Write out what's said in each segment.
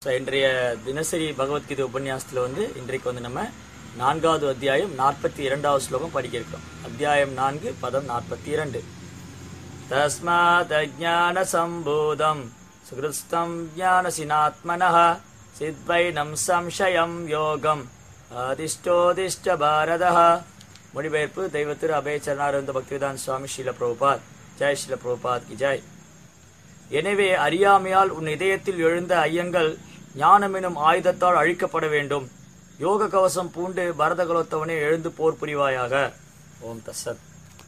So இன்றைய தினசரி பகவத்கீதை உபன்யாசத்தில் வந்து இன்றைக்கு வந்து நம்ம நான்காவது அத்தியாயம் நாற்பத்தி இரண்டாவது ஸ்லோகம் படிக்க இருக்கோம் அத்தியாயம் நான்கு பதம் நாற்பத்தி இரண்டு தஸ்மாத் அஜான சம்பூதம் சுகிருஸ்தம் ஞானசினாத்மனः சித்வைனம் சம்சயம் யோகம் அதிஷ்டோதிஷ்ட பாரதः மொழிபெயர்ப்பு தெய்வ திரு அபயச்சரணாரந்த பக்திவேதாந்த் சுவாமி ஸ்ரீல பிரபுபாத் ஜெய் ஸ்ரீல பிரபுபாத் கி ஜெய் எனவே அறியாமையால் உன் இதயத்தில் எழுந்த ஐயங்கள் ஞானமெனும் ஆயுதத்தால் அழிக்கப்பட வேண்டும் யோக கவசம் பூண்டு பரதகுலத்தவனே எழுந்து போர் புரிவாயாக ஓம் தசத்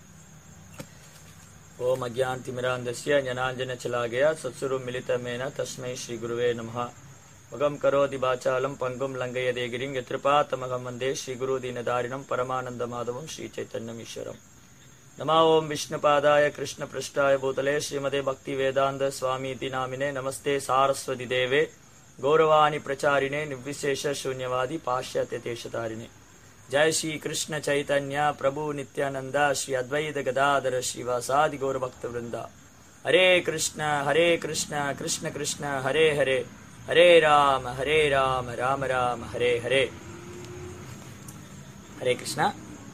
ஓம் அஜாந்திமிராந்தஸ்ய ஞானாஞ்சன சலாகயா சத்சுரு மிலிதமேன தஸ்மை ஸ்ரீ குருவே நமः முகம் கரோதி பாச்சாலம் பங்கும் லங்கயதேகிரிங் யத்ருபாத்தமகம் வந்தே ஸ்ரீ குரு தீனதாரிணம் பரமானந்த மாதவம் ஸ்ரீ சைத்தன்யம் ஈஸ்வரம் नमः ओम विष्णुपादाय कृष्णपृष्ठाय भूतले श्रीमते भक्तिवेदान्त स्वामीति नामिने नमस्ते सारस्वती देवे गौरवाणि प्रचारिणे निर्विशेष शून्यवादी पाश्चात्य देशतारिणे जय श्री कृष्ण चैतन्य प्रभु नित्यानंद श्री अद्वैत गदाधर श्रीवासादि गौर भक्त वृंदा हरे कृष्ण हरे कृष्ण कृष्ण कृष्ण हरे हरे हरे राम हरे राम राम राम हरे हरे ஹரே கிருஷ்ணா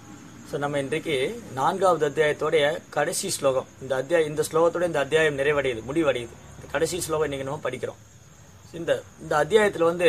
ஸோ நம்ம இன்றைக்கு நான்காவது அத்தியாயத்தோடைய கடைசி ஸ்லோகம் இந்த அத்தியாயம் இந்த ஸ்லோகத்தோட இந்த அத்தியாயம் நிறைவடையுது முடிவடையுது இந்த கடைசி ஸ்லோகம் இன்னைக்கு நம்ம படிக்கிறோம் இந்த இந்த அத்தியாயத்தில் வந்து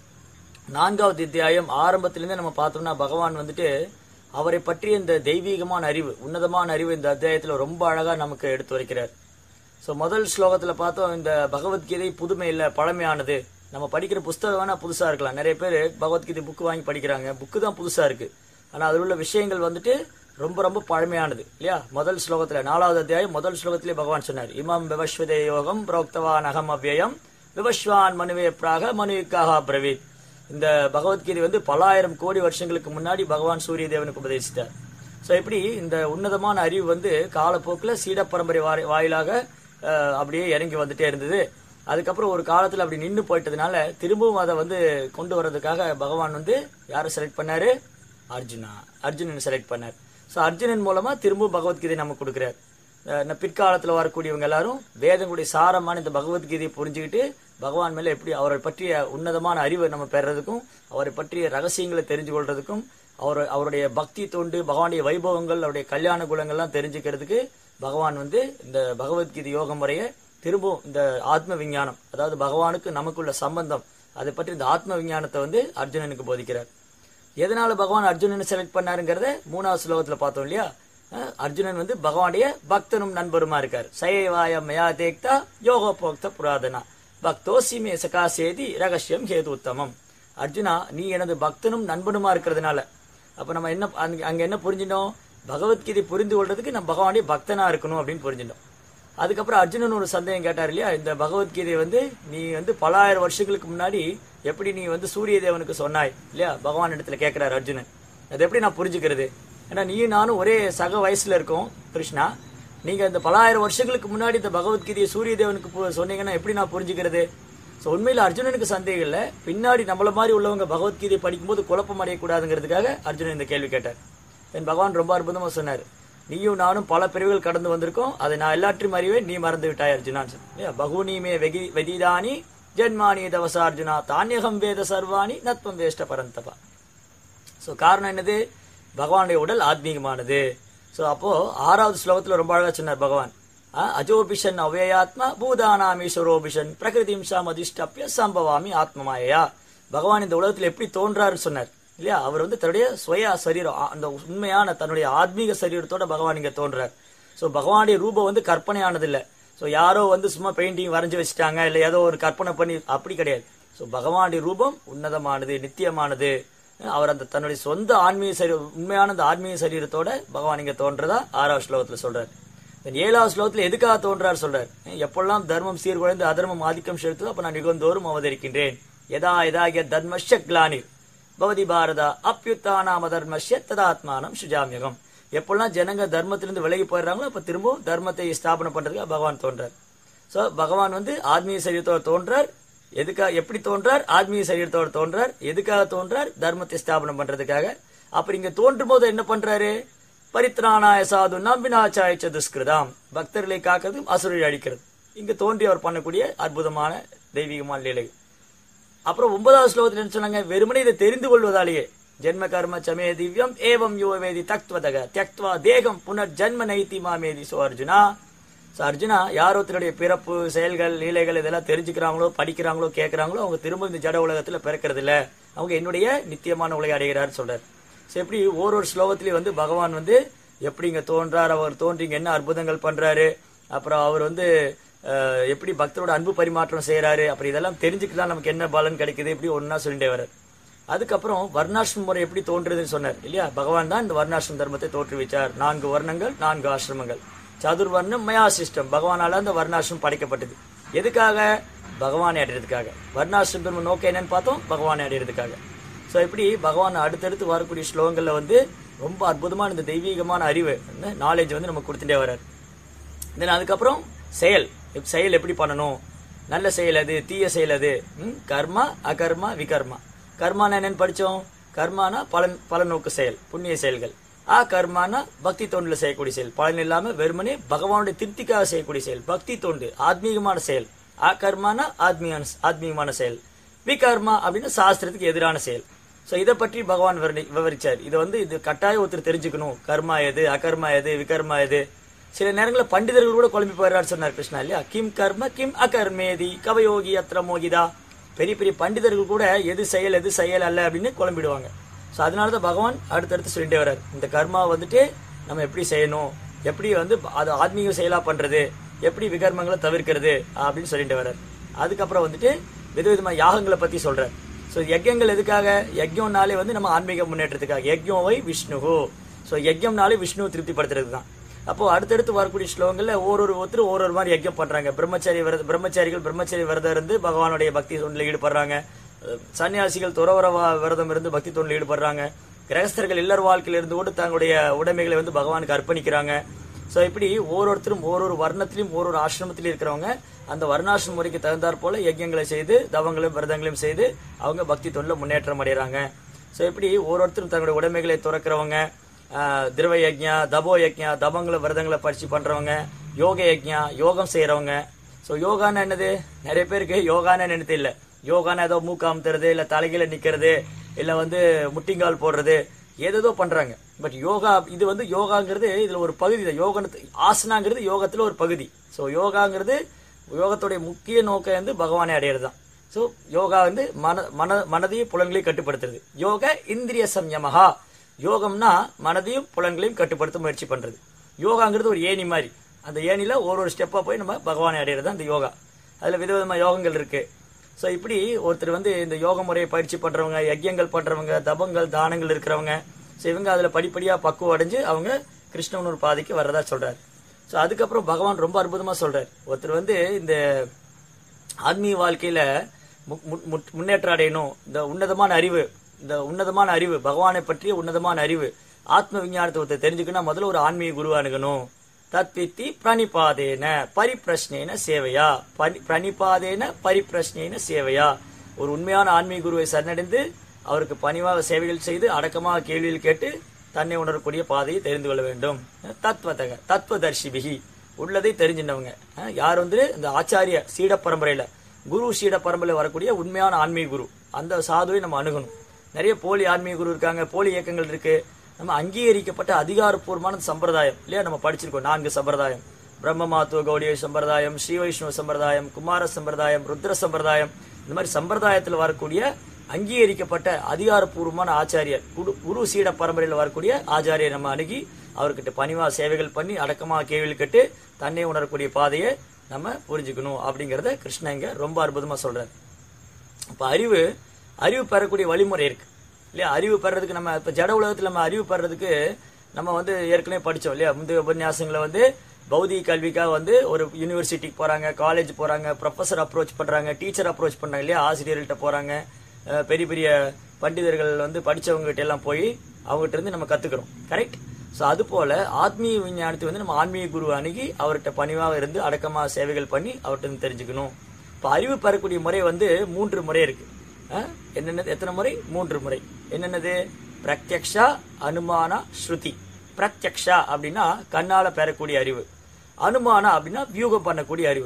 நான்காவது அத்தியாயம் ஆரம்பத்திலேருந்தே நம்ம பார்த்தோம்னா பகவான் வந்துட்டு அவரை பற்றிய இந்த தெய்வீகமான அறிவு உன்னதமான அறிவு இந்த அத்தியாயத்தில் ரொம்ப அழகாக நமக்கு எடுத்து வைக்கிறார் ஸோ முதல் ஸ்லோகத்தில் பார்த்தோம் இந்த பகவத்கீதை புதுமை இல்லை பழமையானது நம்ம படிக்கிற புஸ்தகம் வேணா புதுசாக இருக்கலாம் நிறைய பேர் பகவத்கீதை புக்கு வாங்கி படிக்கிறாங்க புக்கு தான் புதுசாக இருக்கு ஆனால் அதில் உள்ள விஷயங்கள் வந்துட்டு ரொம்ப ரொம்ப பழமையானது இல்லையா முதல் ஸ்லோகத்தில் நாலாவது அத்தியாயம் முதல் ஸ்லோகத்திலே பகவான் சொன்னார் இமம் விவஸ்வதே யோகம் புரோக்தவான் அகம் அவ்யயம் விவஸ்வான் மனுவே பிராக மனுவிக்காக பிரவீத் இந்த பகவத்கீதை வந்து பலாயிரம் கோடி வருஷங்களுக்கு முன்னாடி பகவான் சூரிய தேவனுக்கு உபதேசித்தார் ஸோ இப்படி இந்த உன்னதமான அறிவு வந்து காலப்போக்கில் சீட பரம்பரை வாரி- வாயிலாக அஹ், அப்படியே இறங்கி வந்துட்டே இருந்தது அதுக்கப்புறம் ஒரு காலத்தில் அப்படி நின்று போயிட்டதுனால திரும்பவும் அதை வந்து கொண்டு வர்றதுக்காக பகவான் வந்து யாரை செலக்ட் பண்ணாரு அர்ஜுனா அர்ஜுனன் செலக்ட் பண்ணார் ஸோ அர்ஜுனன் மூலமா திரும்பவும் பகவத்கீதை நமக்கு கொடுக்குறார் அஹ் இந்த பிற்காலத்துல வரக்கூடியவங்க எல்லாரும் வேதங்களுடைய சாரமான இந்த பகவத்கீதையை புரிஞ்சுக்கிட்டு பகவான் மேல எப்படி அவரை பற்றிய உன்னதமான அறிவை நம்ம பெறறதுக்கும் அவரை பற்றிய ரகசியங்களை தெரிஞ்சு கொள்றதுக்கும் அவர் அவருடைய பக்தி தொண்டு பகவானுடைய வைபவங்கள் அவருடைய கல்யாண குலங்கள்லாம் தெரிஞ்சுக்கிறதுக்கு பகவான் வந்து இந்த பகவத்கீதை யோக முறையை திரும்பவும் இந்த ஆத்ம விஞ்ஞானம் அதாவது பகவானுக்கு நமக்குள்ள சம்பந்தம் அதை பற்றி இந்த ஆத்ம விஞ்ஞானத்தை வந்து அர்ஜுனனுக்கு போதிக்கிறார் எதனால பகவான் அர்ஜுனனை செலக்ட் பண்ணாருங்கிறத மூணாவது ஸ்லோகத்துல பார்த்தோம் இல்லையா அஹ் அர்ஜுனன் வந்து பகவானுடைய பக்தனும் நண்பருமா இருக்கார் சயவாய மயா தேக்தா யோகோபோக்த புராதனா பக்தோசி மே சகாசேதி ரகசியம் ஹேது உத்தமம் அர்ஜுனா நீ எனது பக்தனும் நண்பனுமா இருக்கிறதுனால அப்ப நம்ம என்ன அங்க அங்க என்ன புரிஞ்சிட்டோம் பகவத்கீதை புரிந்து கொள்றதுக்கு நம்ம பகவானுடைய பக்தனா இருக்கணும் அப்படின்னு புரிஞ்சிட்டோம் அதுக்கப்புறம் அர்ஜுனன் ஒரு சந்தேகம் கேட்டார் இல்லையா இந்த பகவத்கீதை வந்து நீ வந்து பலாயிரம் வருஷங்களுக்கு முன்னாடி எப்படி நீ வந்து சூரிய தேவனுக்கு சொன்னாய் இல்லையா பகவான் இடத்துல கேட்கிறார் அர்ஜுனன் அது எப்படி நான் புரிஞ்சுக்கிறது ஏன்னா நீயும் நானும் ஒரே சக வயசுல இருக்கோம் கிருஷ்ணா நீங்க இந்த பலாயிரம் வருஷங்களுக்கு முன்னாடி இந்த பகவத்கீதையை சூரிய தேவனுக்கு பு- சொன்னீங்கன்னா எப்படி நான் புரிஞ்சுக்கிறது ஸோ உண்மையில் அர்ஜுனனுக்கு சந்தேகம் இல்லை பின்னாடி நம்மள மாதிரி உள்ளவங்க பகவத்கீதை படிக்கும்போது குழப்பம் அடையக்கூடாதுங்கிறதுக்காக அர்ஜுனன் இந்த கேள்வி கேட்டார் என் பகவான் ரொம்ப அற்புதமா சொன்னார் நீயும் நானும் பல பிரிவுகள் கடந்து வந்திருக்கோம் அதை நான் எல்லாற்றையும் அறிவேன் நீ மறந்து விட்டாய் அர்ஜுனான் சொன்னார். பகுனீமே வெகி வெதிதானி ஜென்மானி தவச அர்ஜுனா தானியகம் வேத சர்வாணி நத்வம் வேஷ்ட பரந்தபா ஸோ காரணம் என்னது பகவானுடைய உடல் ஆத்மீகமானது ஸோ அப்போ ஆறாவது ஸ்லோகத்துல ரொம்ப அழகா சொன்னார் பகவான் ஆ, அஜோபிஷன் அவ்யயாத்மா பூதானாமீஸ்வரோபிஷன் பிரகிருதிம் சாம் அதிஷ்டப்பிய சம்பவாமி ஆத்மமாயா பகவான் இந்த உலகத்தில் எப்படி தோன்றாரு சொன்னார் இல்லையா அவர் வந்து தன்னுடைய சுய சரீரம் ஆ- அந்த உண்மையான தன்னுடைய ஆத்மீக சரீரத்தோட பகவான் இங்க தோன்றார் ஸோ பகவானுடைய ரூபம் வந்து கற்பனையானது இல்ல ஸோ யாரோ வந்து சும்மா பெயிண்டிங் வரைஞ்சு வச்சுட்டாங்க இல்லை ஏதோ ஒரு கற்பனை பண்ணி அப்படி கிடையாது ஸோ பகவானுடைய ரூபம் உன்னதமானது நித்தியமானது அவர் அந்த தன்னுடைய சொந்த ஆன்மீக சரீ உண்மையான அந்த ஆன்மீக சரீரத்தோட பகவான் இங்க தோன்றதா ஆறாவது ஸ்லோகத்துல சொல்றாரு Then ஏழாவது ஸ்லோகத்துல எதுக்காக தோன்றார் சொல்றார் எப்பெல்லாம் தர்மம் சீர்குலைந்து அதர்மம் ஆதிக்கம் செலுத்துதோ அப்ப நான் நிகழ்ந்தோறும் அவதரிக்கின்றேன் எதா எதாகிய தர்மஷ்ய கிளானிர் பவதி பாரதா அப்பியுத்தானாம தர்மஷ்ய ததாத்மானம் சுஜாமியகம் எப்பெல்லாம் ஜனங்க தர்மத்திலிருந்து விலகி போயிடுறாங்களோ அப்ப திரும்பவும் தர்மத்தை ஸ்தாபனம் பண்றதுக்கு பகவான் தோன்றார் சோ பகவான் வந்து ஆத்மீக சரீரத்தோட தோன்றார் எதுக்காக எப்படி தோன்றார் ஆத்மீக சரீரத்தோட தோன்றார் எதுக்காக தோன்றார் தர்மத்தை ஸ்தாபனம் பண்றதுக்காக அப்புறம் இங்க தோன்றும் போது என்ன பண்றாரு பரித்ராணாய சாது நம்பினாச்சாய்ச்ச துஷ்கிருதாம் பக்தர்களை காக்கிறது அசுரரை அழிக்கிறது இங்க தோன்றி அவர் பண்ணக்கூடிய அற்புதமான தெய்வீகமான லீலை அப்புறம் ஒன்பதாவது ஸ்லோகத்துல என்ன சொன்னாங்க வெறுமனே இதை தெரிந்து கொள்வதாலேயே ஜென்ம கர்ம சமே திவ்யம் ஏவம் யோவேதி தக்வதக தியக்த்வா தேகம் புனர் ஜன்ம நைத்தி மாமேதி சோ அர்ஜுனா சோ அர்ஜுனா யார் ஒருத்தருடைய பிறப்பு செயல்கள் லீலைகள் இதெல்லாம் தெரிஞ்சுக்கிறாங்களோ படிக்கிறாங்களோ கேட்கறாங்களோ அவங்க திரும்ப இந்த ஜட உலகத்துல பிறக்கிறது இல்ல அவங்க என்னுடைய நித்தியமான உலகை அடைகிறார் சொல்றார் சோ எப்படி ஒரு ஸ்லோகத்திலேயே வந்து பகவான் வந்து எப்படி இங்க தோன்றார் அவர் தோன்றி இங்க என்ன அற்புதங்கள் பண்றாரு அப்புறம் அவர் வந்து அஹ், எப்படி பக்தரோட அன்பு பரிமாற்றம் செய்யறாரு அப்புறம் இதெல்லாம் தெரிஞ்சுக்கலாம் நமக்கு என்ன பலன் கிடைக்குது இப்படி ஒன்னா சொல்லிட்டே வர்றார் அதுக்கப்புறம் வர்ணாசிரம முறை எப்படி தோன்றுதுன்னு சொன்னார் இல்லையா பகவான் தான் இந்த வர்ணாசிரம தர்மத்தை தோற்றுவிச்சார் நான்கு வர்ணங்கள் நான்கு ஆசிரமங்கள் சதுர்வர்ணம் மயா சிஸ்டம் பகவானால அந்த வர்ணாசிரமம் படைக்கப்பட்டது எதுக்காக பகவானை அடையிறதுக்காக வர்ணாசிரம தர்மம் நோக்கம் என்னன்னு பார்த்தோம் பகவானை அடையிறதுக்காக ஸோ இப்படி பகவான் அடுத்தடுத்து வரக்கூடிய ஸ்லோகங்கள்ல வந்து ரொம்ப அற்புதமான இந்த தெய்வீகமான அறிவு நாலேஜ் வந்து நமக்கு கொடுத்துட்டே வர்றார் தென் அதுக்கப்புறம் செயல் இப்ப செயல் எப்படி பண்ணணும் நல்ல செயல் அது தீய செயல் அது ம், கர்மா அகர்மா விகர்மா கர்மானா என்னன்னு படிச்சோம் கர்மானா பலன் பலநோக்கு செயல் புண்ணிய செயல்கள் ஆ கர்மானா பக்தி தொண்டுல செய்யக்கூடிய செயல் பலன் இல்லாம வெறுமனே பகவானுடைய திருப்திக்காக செய்யக்கூடிய செயல் பக்தி தொண்டு ஆத்மீகமான செயல் ஆ கர்மானா ஆத்மீகமான ஆத்மீகமான செயல் விகர்மா அப்படின்னா சாஸ்திரத்துக்கு எதிரான செயல் சோ இத பற்றி பகவான் விவரணி- விவரிச்சார் இது வந்து இது கட்டாயம் ஒருத்தர் தெரிஞ்சுக்கணும் கர்மா எது அகர்மா எது விகர்மா எது சில நேரங்களில் பண்டிதர்கள் கூட குழம்பி போயிடுறாரு சொன்னார் கிருஷ்ணா இல்லையா கிம் கர்ம கிம் அகர்மேதி கவயோகி அத்திர மோகிதா பெரிய பெரிய பண்டிதர்கள் கூட எது செயல் எது செயல் அல்ல அப்படின்னு குழம்பிடுவாங்க சோ அதனால தான் பகவான் அடுத்தடுத்து சொல்லிட்டே வர்றார் இந்த கர்மா வந்துட்டு நம்ம எப்படி செய்யணும் எப்படி வந்து அது ஆத்மீக செயலா பண்றது எப்படி விகர்மங்களை தவிர்க்கிறது அப்படின்னு சொல்லிட்டு வர்றார் அதுக்கப்புறம் வந்துட்டு விதவிதமா யாகங்களை பத்தி சொல்றார் சோ யஜ்யங்கள் எதுக்காக யஜ்யம்னாலே வந்து நம்ம ஆன்மீக முன்னேற்றத்துக்காக யஜ்யோவை விஷ்ணுகு சோ யஜ்யம்னாலே விஷ்ணு திருப்திப்படுத்துறது தான் அப்போ அடுத்தடுத்து வரக்கூடிய ஸ்லோகங்கள்ல ஒரு ஒரு ஒருத்தர் ஒரு ஒரு மாதிரி யஜ்யம் பண்றாங்க பிரம்மச்சாரி விரத பிரம்மச்சாரிகள் பிரம்மச்சாரி விரதம் இருந்து பகவானுடைய பக்தி தொண்டில் ஈடுபடுறாங்க அஹ் சன்னியாசிகள் துறவர வா- விரதம் இருந்து பக்தி தொண்டில் ஈடுபடுறாங்க கிரகஸ்தர்கள் இல்லற வாழ்க்கையில இருந்து கூட தங்களுடைய உடைமைகளை வந்து பகவானுக்கு அர்ப்பணிக்கிறாங்க சோ இப்படி ஒவ்வொருத்தரும் ஒரு வர்ணத்திலும் ஒரு ஒரு ஆசிரமத்திலும் இருக்கிறவங்க அந்த வர்ணாசிரம முறைக்கு தகுந்தாற் போல யஜ்யங்களை செய்து தவங்களும் விரதங்களையும் செய்து அவங்க பக்தி தொண்டில் முன்னேற்றம் அடைகிறாங்க சோ இப்படி ஒவ்வொருத்தரும் தங்களுடைய உடைமைகளை துறக்கிறவங்க ஆஹ், திரவ யஜ்ஞா தபோ யஜ்ஞா தபங்களை விரதங்களை பயிற்சி பண்றவங்க யோக யஜ்ஞா யோகம் செய்யறவங்க சோ யோகான்னா என்னது நிறைய பேருக்கு யோகான்னு என்னது இல்ல யோகானா ஏதோ மூக்கு அமுத்துறது இல்ல தலைகீழ நிக்கிறது இல்ல வந்து முட்டிங்கால் போடுறது ஏதேதோ பண்றாங்க பட் யோகா இது வந்து யோகாங்கிறது இதுல ஒரு பகுதி தான் யோகனத்து ஆசனாங்கிறது யோகத்துல ஒரு பகுதி சோ யோகாங்கிறது யோகத்துடைய முக்கிய நோக்கம் வந்து பகவானை அடையிறது தான் சோ யோகா வந்து மன மன மனதையும் புலன்களையும் கட்டுப்படுத்துறது யோக இந்திரிய சம்யமஹா யோகம்னா மனதையும் புலன்களையும் கட்டுப்படுத்த முயற்சி பண்றது யோகாங்கிறது ஒரு ஏணி மாதிரி அந்த ஏணில ஒரு ஒரு ஸ்டெப்பா போய் நம்ம பகவானை அடையிறது தான் இந்த யோகா அதுல விதவிதமா யோகங்கள் இருக்கு சோ இப்படி ஒருத்தர் வந்து இந்த யோக முறையை பயிற்சி பண்றவங்க யஜ்யங்கள் பண்றவங்க தபங்கள் தானங்கள் இருக்கிறவங்க சோ இவங்க அதுல படிப்படியா பக்குவம் அடைஞ்சு அவங்க கிருஷ்ணன் ஒரு பாதைக்கு வர்றதா சொல்றாரு சோ அதுக்கப்புறம் பகவான் ரொம்ப அற்புதமா சொல்றாரு ஒருத்தர் வந்து இந்த ஆன்மீக வாழ்க்கையில மு- மு- மு- முன்னேற்றம் அடையணும் இந்த உன்னதமான அறிவு இந்த உன்னதமான அறிவு பகவானை பற்றிய உன்னதமான அறிவு ஆத்ம விஞ்ஞானத்தை ஒருத்தர் தெரிஞ்சுக்கணும் முதல்ல ஒரு ஆன்மீக குரு அணுகணும் தத்வித்தி பிரணிபாதேன பரிப்பிரஷ்னேன சேவையா பரி- பிரணிபாதேன பரிப்பிரஷ்னேன சேவையா ஒரு உண்மையான ஆன்மீக குருவை சரணடைந்து அவருக்கு பணிவாக சேவைகள் செய்து அடக்கமாக கேள்விகள் கேட்டு தன்னை உணரக்கூடிய பாதையை தெரிந்து கொள்ள வேண்டும் தத்வதக தத்துவதர்ஷிபிகி உள்ளதை தெரிஞ்சினவங்க அஹ், யார் வந்து இந்த ஆச்சாரிய சீட பரம்பரையில குரு சீட பரம்பரையில வரக்கூடிய உண்மையான ஆன்மீக குரு அந்த சாதுவை நம்ம அணுகணும் நிறைய போலி ஆன்மீக குரு இருக்காங்க போலி இயக்கங்கள் இருக்கு நம்ம அங்கீகரிக்கப்பட்ட அதிகாரப்பூர்வமான சம்பிரதாயம் இல்லையா நம்ம படிச்சிருக்கோம் நான்கு சம்பிரதாயம் பிரம்ம மாத்துவ கௌடிய சம்பிரதாயம் ஸ்ரீ வைஷ்ணவ சம்பிரதாயம் குமார சம்பிரதாயம் ருத்ர சம்பிரதாயம் இந்த மாதிரி சம்பிரதாயத்தில் வரக்கூடிய அங்கீகரிக்கப்பட்ட அதிகாரப்பூர்வமான ஆச்சாரியர் குரு குரு சீட பரம்பரையில் வரக்கூடிய ஆச்சாரியர் நம்ம அணுகி அவர்கிட்ட பணிவா சேவைகள் பண்ணி அடக்கமா கேள்வி கேட்டு தன்னை உணரக்கூடிய பாதையை நம்ம புரிஞ்சுக்கணும் அப்படிங்கறத கிருஷ்ணன் இங்க ரொம்ப அற்புதமா சொல்றாரு அப்ப அறிவு அறிவு பெறக்கூடிய வழிமுறை இருக்கு இல்லையா அறிவு பெறதுக்கு நம்ம இப்ப ஜட உலகத்துல நம்ம அறிவு பெறதுக்கு நம்ம வந்து ஏற்கனவே படிச்சோம் இல்லையா முந்தைய உபன்யாசங்களை வந்து பௌதிக கல்விக்காக வந்து ஒரு யூனிவர்சிட்டிக்கு போறாங்க காலேஜ் போறாங்க ப்ரொஃபசர் அப்ரோச் பண்றாங்க டீச்சர் அப்ரோச் பண்றாங்க இல்லையா ஆசிரியர்கள்ட்ட போறாங்க அஹ் பெரிய பெரிய பண்டிதர்கள் வந்து படிச்சவங்க கிட்ட எல்லாம் போய் அவங்ககிட்ட இருந்து நம்ம கத்துக்கிறோம் கரெக்ட் சோ அது போல ஆத்மீக விஞ்ஞானத்தை வந்து நம்ம ஆன்மீக குரு அணுகி அவர்கிட்ட பணிவாக இருந்து அடக்கமா சேவைகள் பண்ணி அவர்கிட்ட இருந்து தெரிஞ்சுக்கணும் இப்ப அறிவு பெறக்கூடிய முறை வந்து மூன்று முறை இருக்கு அஹ், என்னென்னது எத்தனை முறை மூன்று முறை என்னென்னது பிரத்யக்ஷா அனுமானா ஸ்ருதி பிரத்யக்ஷா அப்படின்னா கண்ணால பெறக்கூடிய அறிவு அனுமானா அப்படின்னா வியூகம் பண்ணக்கூடிய அறிவு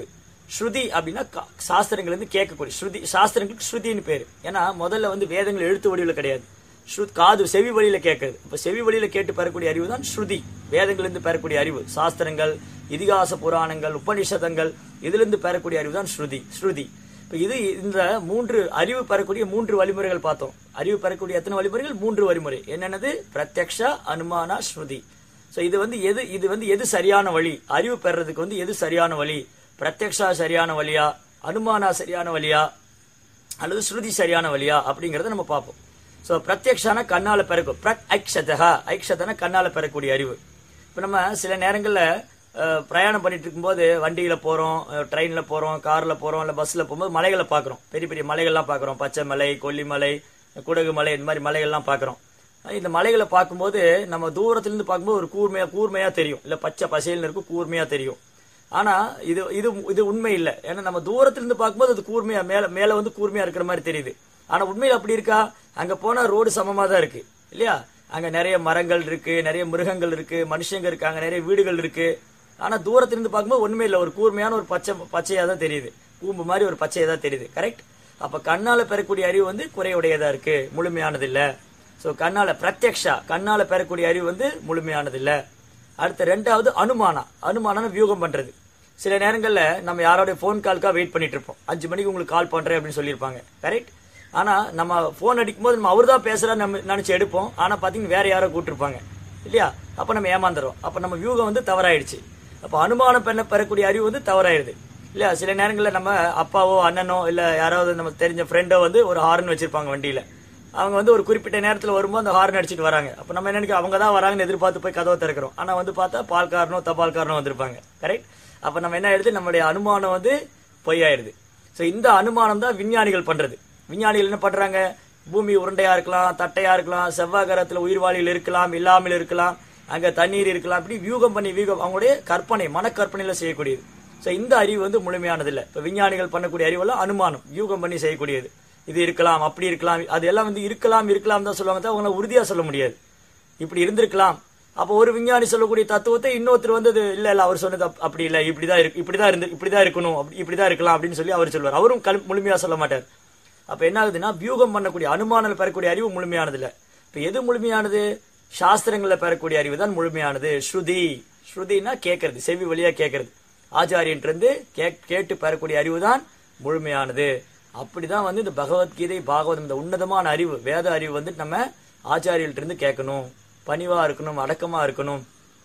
ஸ்ருதி அப்படின்னா கா- சாஸ்திரங்கள் இருந்து கேட்கக்கூடிய ஸ்ருதி சாஸ்திரங்களுக்கு ஸ்ருதின்னு பேரு ஏன்னா முதல்ல வந்து வேதங்கள் எழுத்து வடிவில் கிடையாது ஸ்ருத் காது செவி வழியில கேட்கறது இப்ப செவி வழியில கேட்டு பெறக்கூடிய அறிவு தான் ஸ்ருதி வேதங்கள் இருந்து பெறக்கூடிய அறிவு சாஸ்திரங்கள் இதிகாச புராணங்கள் உபனிஷதங்கள் இதுல இருந்து பெறக்கூடிய அறிவு தான் ஸ்ருதி ஸ்ருதி இப்ப இது இந்த மூன்று அறிவு பெறக்கூடிய மூன்று வழிமுறைகள் பார்த்தோம் அறிவு பெறக்கூடிய எத்தனை வழிமுறைகள் மூன்று வழிமுறை என்னென்னது பிரத்யக்ஷா அனுமானா ஸ்ருதி சோ இது வந்து எது இது வந்து எது சரியான வழி அறிவு பெறதுக்கு வந்து எது சரியான வழி பிரத்யக்ஷா சரியான வழியா அனுமானா சரியான வழியா அல்லது ஸ்ருதி சரியான வழியா அப்படிங்கறத நம்ம பார்ப்போம் சோ பிரத்யக்ஷான கண்ணால பிறக்கும் பிரக் ஐக்ஷதா ஐக்ஷதன கண்ணால பெறக்கூடிய அறிவு இப்ப நம்ம சில நேரங்கள்ல அஹ், பிரயாணம் பண்ணிட்டு இருக்கும்போது வண்டியில போறோம் அஹ், ட்ரெயின்ல போறோம் கார்ல போறோம் இல்ல பஸ்ல போகும்போது மலைகளை பாக்குறோம் பெரிய பெரிய மலைகள்லாம் பாக்குறோம் பச்சை மலை கொல்லிமலை குடகு மலை இந்த மாதிரி மலைகள்லாம் பாக்குறோம் இந்த மலைகளை பார்க்கும்போது நம்ம தூரத்துல இருந்து பார்க்கும்போது ஒரு கூர்மையா கூர்மையா தெரியும் இல்ல பச்சை பசையில் இருக்கும் கூர்மையா தெரியும் ஆனா இது இது இது உண்மை இல்ல ஏன்னா நம்ம தூரத்துல இருந்து பார்க்கும்போது அது கூர்மையா மேல மேல வந்து கூர்மையா இருக்கிற மாதிரி தெரியுது ஆனா உண்மையில அப்படி இருக்கா அங்க போனா ரோடு சமமா தான் இருக்கு இல்லையா அங்க நிறைய மரங்கள் இருக்கு நிறைய மிருகங்கள் இருக்கு மனுஷங்க இருக்காங்க நிறைய வீடுகள் இருக்கு ஆனா தூரத்துல இருந்து பார்க்கும்போது ஒண்ணுமே இல்ல ஒரு கூர்மையான ஒரு பச்சை பச்சையா தான் தெரியுது கூம்பு மாதிரி ஒரு பச்சையா தான் தெரியுது கரெக்ட் அப்ப கண்ணால பெறக்கூடிய அறிவு வந்து குறையுடையதா இருக்கு முழுமையானது இல்ல சோ கண்ணால பிரத்யக்ஷா கண்ணால பெறக்கூடிய அறிவு வந்து முழுமையானது இல்ல அடுத்த ரெண்டாவது அனுமானம் அனுமானம் வியூகம் பண்றது சில நேரங்கள்ல நம்ம யாரோட ஃபோன் கால்க்காக வெயிட் பண்ணிட்டு இருப்போம் அஞ்சு மணிக்கு உங்களுக்கு கால் பண்றேன் அப்படின்னு சொல்லியிருப்பாங்க கரெக்ட் ஆனா நம்ம ஃபோன் அடிக்கும்போது நம்ம அவர் தான் பேசுறான்னு நம்ம நினைச்சு எடுப்போம் ஆனா பாத்தீங்கன்னா வேற யாரோ கூட்டிருப்பாங்க இல்லையா அப்ப நம்ம ஏமாந்துறோம் அப்ப நம்ம வியூகம் வந்து தவறாயிடுச்சு அப்ப அனுமானம் பண்ண பெறக்கூடிய அறிவு வந்து தவறாயிருது இல்லையா சில நேரங்கள்ல நம்ம அப்பாவோ அண்ணனோ இல்ல யாராவது நம்ம தெரிஞ்ச ஃப்ரெண்டோ வந்து ஒரு ஹார்ன் வச்சிருப்பாங்க வண்டியில அவங்க வந்து ஒரு குறிப்பிட்ட நேரத்துல வரும்போது அந்த ஹார்ன் அடிச்சிட்டு வராங்க அப்ப நம்ம என்ன நினைக்கிறோம் அவங்க தான் வராங்கன்னு எதிர்பார்த்து போய் கதவை திறக்கிறோம் ஆனா வந்து பார்த்தா பால்காரனோ தபால்காரனோ வந்திருப்பாங்க கரெக்ட் அப்ப நம்ம என்ன ஆயிடுது நம்மளுடைய அனுமானம் வந்து பொய்யாயிருது சோ இந்த அனுமானம் தான் விஞ்ஞானிகள் பண்றது விஞ்ஞானிகள் என்ன பண்றாங்க பூமி உருண்டையா இருக்கலாம் தட்டையா இருக்கலாம் செவ்வாய் கிரகத்துல உயிர்வாழிகள் இருக்கலாம் இல்லாமல் இருக்கலாம் அங்க தண்ணீர் இருக்கலாம் இப்படி வியூகம் பண்ணி வியூகம் அவங்களுடைய கற்பனை மனக்கற்பனையில செய்யக்கூடியது சோ இந்த அறிவு வந்து முழுமையானது இல்ல இப்ப விஞ்ஞானிகள் பண்ணக்கூடிய அறிவெல்லாம் அனுமானம் யூகம் பண்ணி செய்யக்கூடியது இது இருக்கலாம் அப்படி இருக்கலாம் அது எல்லாம் வந்து இருக்கலாம் இருக்கலாம் தான் சொல்லுவாங்க தவிர அவங்கள உறுதியா சொல்ல முடியாது இப்படி இருந்திருக்கலாம் அப்போ ஒரு விஞ்ஞானி சொல்லக்கூடிய தத்துவத்தை இன்னொருத்தர் வந்து அது இல்ல இல்ல அவர் சொன்னது அப்- அப்படி இல்ல இப்படிதான் இருக்கு இப்படிதான் இருந்து இப்படிதான் இருக்கணும் அப்படி இப்படிதான் இருக்கலாம் அப்படின்னு சொல்லி அவர் சொல்வார் அவரும் கல்- முழுமையா சொல்ல மாட்டார் அப்ப என்ன ஆகுதுன்னா வியூகம் பண்ணக்கூடிய அனுமானம் பெறக்கூடிய அறிவு முழுமையானது இல்ல இப்ப எது முழுமையானது சாஸ்திரங்கள்ல பெறக்கூடிய அறிவு தான் முழுமையானது ஸ்ருதி ஸ்ருதினா கேட்கறது செவி வழியா கேட்கறது ஆச்சாரியன் இருந்து கே- கேட்டு பெறக்கூடிய அறிவு தான் முழுமையானது அப்படிதான் வந்து இந்த பகவத்கீதை பாகவதம் இந்த உன்னதமான அறிவு வேத அறிவு வந்து நம்ம ஆச்சாரியர்கிட்ட இருந்து கேட்கணும் பணிவா இருக்கணும் அடக்கமா இருக்கணும்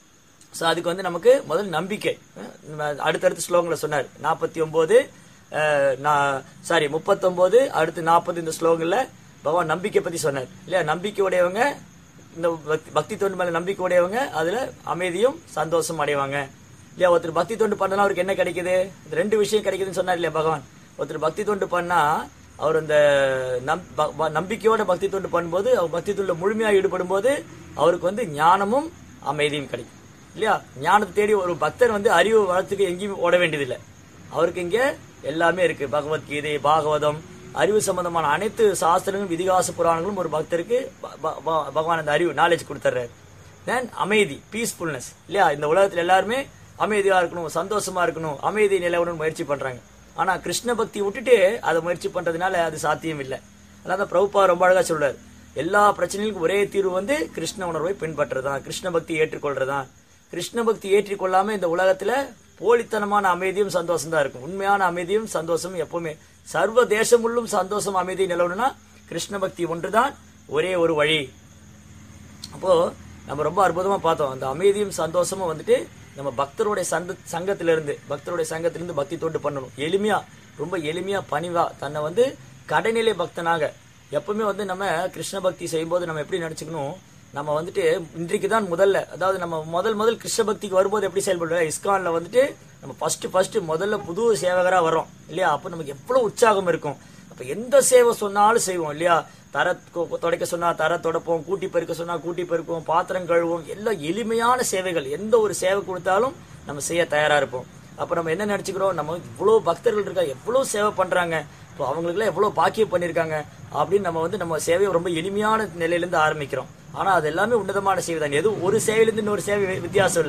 சோ அதுக்கு வந்து நமக்கு முதல் நம்பிக்கை அஹ் அடுத்தடுத்த ஸ்லோகங்களை சொன்னார் நாற்பத்தி ஒன்பது சாரி முப்பத்தொன்பது அடுத்து நாற்பது இந்த ஸ்லோகங்கள்ல பகவான் நம்பிக்கை பத்தி சொன்னார் இல்லையா நம்பிக்கை உடையவங்க இந்த பக்தி- பக்தி தொண்டு மேல நம்பிக்கை உடையவங்க அதுல அமைதியும் சந்தோஷம் அடைவாங்க இல்லையா ஒருத்தர் பக்தி தொண்டு பண்ணா அவருக்கு என்ன கிடைக்குது இந்த ரெண்டு விஷயம் கிடைக்குதுன்னு சொன்னார் இல்லையா பகவான் ஒருத்தர் பக்தி தொண்டு பண்ணா அவர் அந்த நம்- ப- ப- நம்பிக்கையோட பக்தி தொண்டு பண்ணும்போது அவர் பக்தி தொண்டுல முழுமையா ஈடுபடும் போது அவருக்கு வந்து ஞானமும் அமைதியும் கிடைக்கும் இல்லையா ஞானத்தை தேடி ஒரு பக்தர் வந்து அறிவு வளர்த்துக்கு எங்கேயும் ஓட வேண்டியதில்லை அவருக்கு இங்க எல்லாமே இருக்கு பகவத்கீதை பாகவதம் அறிவு சம்பந்தமான அனைத்து சாஸ்திரங்களும் இதிகாச புராணங்களும் ஒரு பக்தருக்கு ப- ப- ப- பகவான் அந்த அறிவு நாலேஜ் கொடுத்துறாரு தென் அமைதி பீஸ்ஃபுல்னஸ் இல்லையா இந்த உலகத்துல எல்லாருமே அமைதியா இருக்கணும் சந்தோஷமா இருக்கணும் அமைதி நிலவணும்னு முயற்சி பண்றாங்க ஆனா கிருஷ்ண பக்தி விட்டுட்டு அதை முயற்சி பண்றதுனால அது சாத்தியம் இல்லை அதான் பிரபுபா ரொம்ப அழகா சொல்றாரு எல்லா பிரச்சனைகளுக்கும் ஒரே தீர்வு வந்து கிருஷ்ண உணர்வை பின்பற்றுறதான் கிருஷ்ண பக்தி ஏற்றுக்கொள்றதான் கிருஷ்ண பக்தி ஏற்றிக்கொள்ளாம இந்த உலகத்துல போலித்தனமான அமைதியும் சந்தோஷம் தான் இருக்கும் உண்மையான அமைதியும் சந்தோஷமும் எப்பவுமே சர்வ தேசமுள்ளும் சந்தோஷம் அமைதி நிலவணும்னா கிருஷ்ண பக்தி ஒன்றுதான் ஒரே ஒரு வழி அப்போ நம்ம ரொம்ப அற்புதமா பார்த்தோம் அந்த அமைதியும் சந்தோஷமும் வந்துட்டு நம்ம பக்தருடைய சந்த சங்கத்திலிருந்து பக்தருடைய சங்கத்திலிருந்து பக்தி தொண்டு பண்ணணும் எளிமையா ரொம்ப எளிமையா பணிவா தன்னை வந்து கடைநிலை பக்தனாக எப்பவுமே வந்து நம்ம கிருஷ்ண பக்தி செய்யும்போது நம்ம எப்படி நினைச்சுக்கணும் நம்ம வந்துட்டு இன்றைக்கு தான் முதல்ல அதாவது நம்ம முதல் முதல் கிருஷ்ண பக்திக்கு வரும்போது எப்படி செயல்படுறோம் இஸ்கான்ல வந்துட்டு நம்ம ஃபர்ஸ்ட் ஃபர்ஸ்ட் முதல்ல புது சேவகரா வரோம் இல்லையா அப்ப நமக்கு எவ்வளவு உற்சாகம் இருக்கும் அப்ப எந்த சேவை சொன்னாலும் செய்வோம் இல்லையா தர கொ- துடைக்க சொன்னா தர துடைப்போம் கூட்டி பெருக்க சொன்னா கூட்டி பெருக்குவோம் பாத்திரம் கழுவோம் எல்லாம் எளிமையான சேவைகள் எந்த ஒரு சேவை கொடுத்தாலும் நம்ம செய்ய தயாரா இருப்போம் அப்ப நம்ம என்ன நினைச்சுக்கிறோம் நம்ம இவ்வளவு பக்தர்கள் இருக்கா எவ்வளவு சேவை பண்றாங்க இப்போ அவங்களுக்குலாம் எவ்வளவு பாக்கியம் பண்ணிருக்காங்க அப்படின்னு நம்ம வந்து நம்ம சேவையை ரொம்ப எளிமையான நிலையில இருந்து ஆரம்பிக்கிறோம் ஆனா அது எல்லாமே உன்னதமான சேவை தான் எதுவும் ஒரு சேவையிலிருந்து இன்னொரு சேவை வி- வித்தியாசம் இல்ல